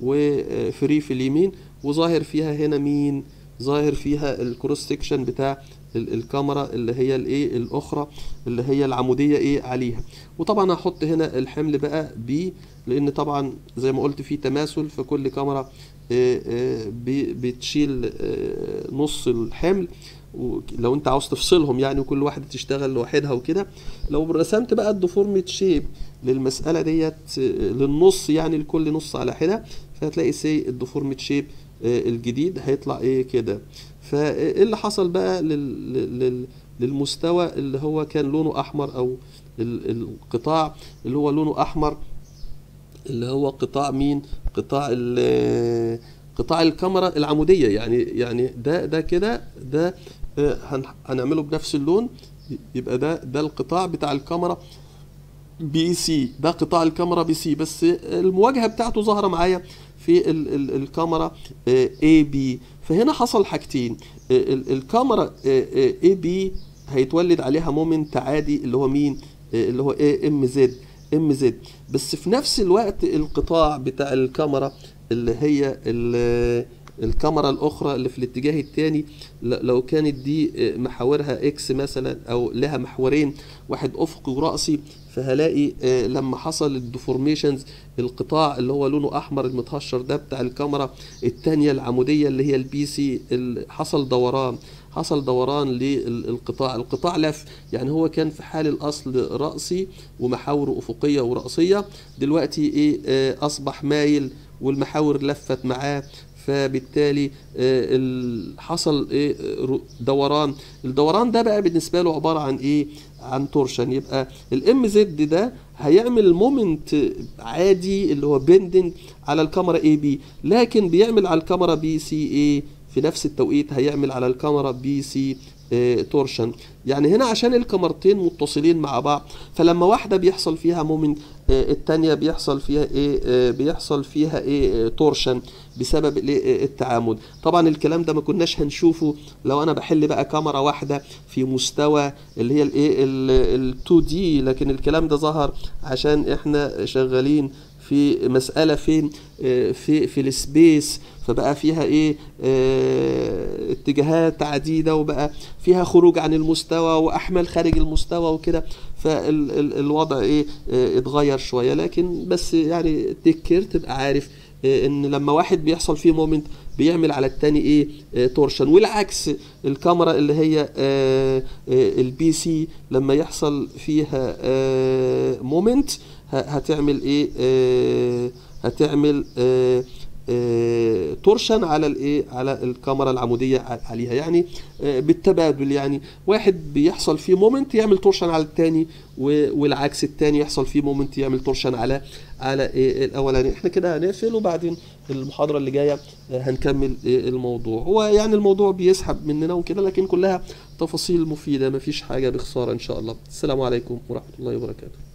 Speaker 1: وفري في اليمين وظاهر فيها هنا مين ظاهر فيها الكروس سكشن بتاع ال- الكاميرا اللي هي الايه الاخرى اللي هي العموديه ايه عليها وطبعا هحط هنا الحمل بقى بي لان طبعا زي ما قلت في تماثل فكل كاميرا آه، آه، بي- بتشيل آه، نص الحمل ولو انت عاوز تفصلهم يعني وكل واحده تشتغل لوحدها وكده لو رسمت بقى الديفورميت شيب للمساله ديت آه، للنص يعني لكل نص على حده فهتلاقي سي الديفورميت شيب الجديد هيطلع ايه كده فايه اللي حصل بقى لل... لل... للمستوى اللي هو كان لونه احمر او ال- القطاع اللي هو لونه احمر اللي هو قطاع مين قطاع ال- قطاع الكاميرا العمودية يعني يعني ده ده كده ده آه، هن- هنعمله بنفس اللون يبقى ده ده القطاع بتاع الكاميرا بي سي ده قطاع الكاميرا بي سي بس المواجهة بتاعته ظاهرة معايا في ال ال الكاميرا اي بي فهنا حصل حاجتين ال- ال- الكاميرا اي بي هيتولد عليها مومنت عادي اللي هو مين آه، اللي هو ام زد ام زد بس في نفس الوقت القطاع بتاع الكاميرا اللي هي ال- الكاميرا الاخرى اللي في الاتجاه الثاني لو كانت دي آه، محاورها اكس مثلا او لها محورين واحد افقي وراسي فهلاقي آه، لما حصل الديفورميشنز القطاع اللي هو لونه احمر المتهشر ده بتاع الكاميرا الثانيه العموديه اللي هي البي سي حصل دوران حصل دوران للقطاع القطاع لف يعني هو كان في حال الاصل راسي ومحاوره افقيه وراسيه دلوقتي ايه آه، اصبح مايل والمحاور لفت معاه فبالتالي آه، ال- حصل ايه آه، رو- دوران الدوران ده بقى بالنسبه له عباره عن ايه عن تورشن يبقى الام زد ده هيعمل مومنت عادي اللي هو بيندنج على الكاميرا اي بي لكن بيعمل على الكاميرا بي سي اي في نفس التوقيت هيعمل على الكاميرا بي سي آه، تورشن يعني هنا عشان الكاميرتين متصلين مع بعض فلما واحده بيحصل فيها مومنت آه، التانية بيحصل فيها ايه آه، بيحصل فيها ايه آه، تورشن بسبب الايه آه، التعامد طبعا الكلام ده ما كناش هنشوفه لو انا بحل بقى كاميرا واحده في مستوى اللي هي الايه ال 2 دي لكن الكلام ده ظهر عشان احنا شغالين في مسألة فين آه، في في السبيس فبقى فيها ايه آه، اتجاهات عديدة وبقى فيها خروج عن المستوى واحمال خارج المستوى وكده فالوضع ايه آه، اتغير شوية لكن بس يعني تكر تبقى عارف آه، ان لما واحد بيحصل فيه مومنت بيعمل على التاني ايه آه، تورشن والعكس الكاميرا اللي هي آه، آه، البي سي لما يحصل فيها مومنت هتعمل ايه آه، هتعمل آه، آه، تورشن على الايه على الكاميرا العموديه ع- عليها يعني آه، بالتبادل يعني واحد بيحصل فيه مومنت يعمل تورشن على الثاني والعكس الثاني يحصل فيه مومنت يعمل تورشن على على إيه الاولاني احنا كده هنقفل وبعدين المحاضره اللي جايه آه، هنكمل إيه الموضوع هو يعني الموضوع بيسحب مننا وكده لكن كلها تفاصيل مفيده مفيش حاجه بخساره ان شاء الله السلام عليكم ورحمه الله وبركاته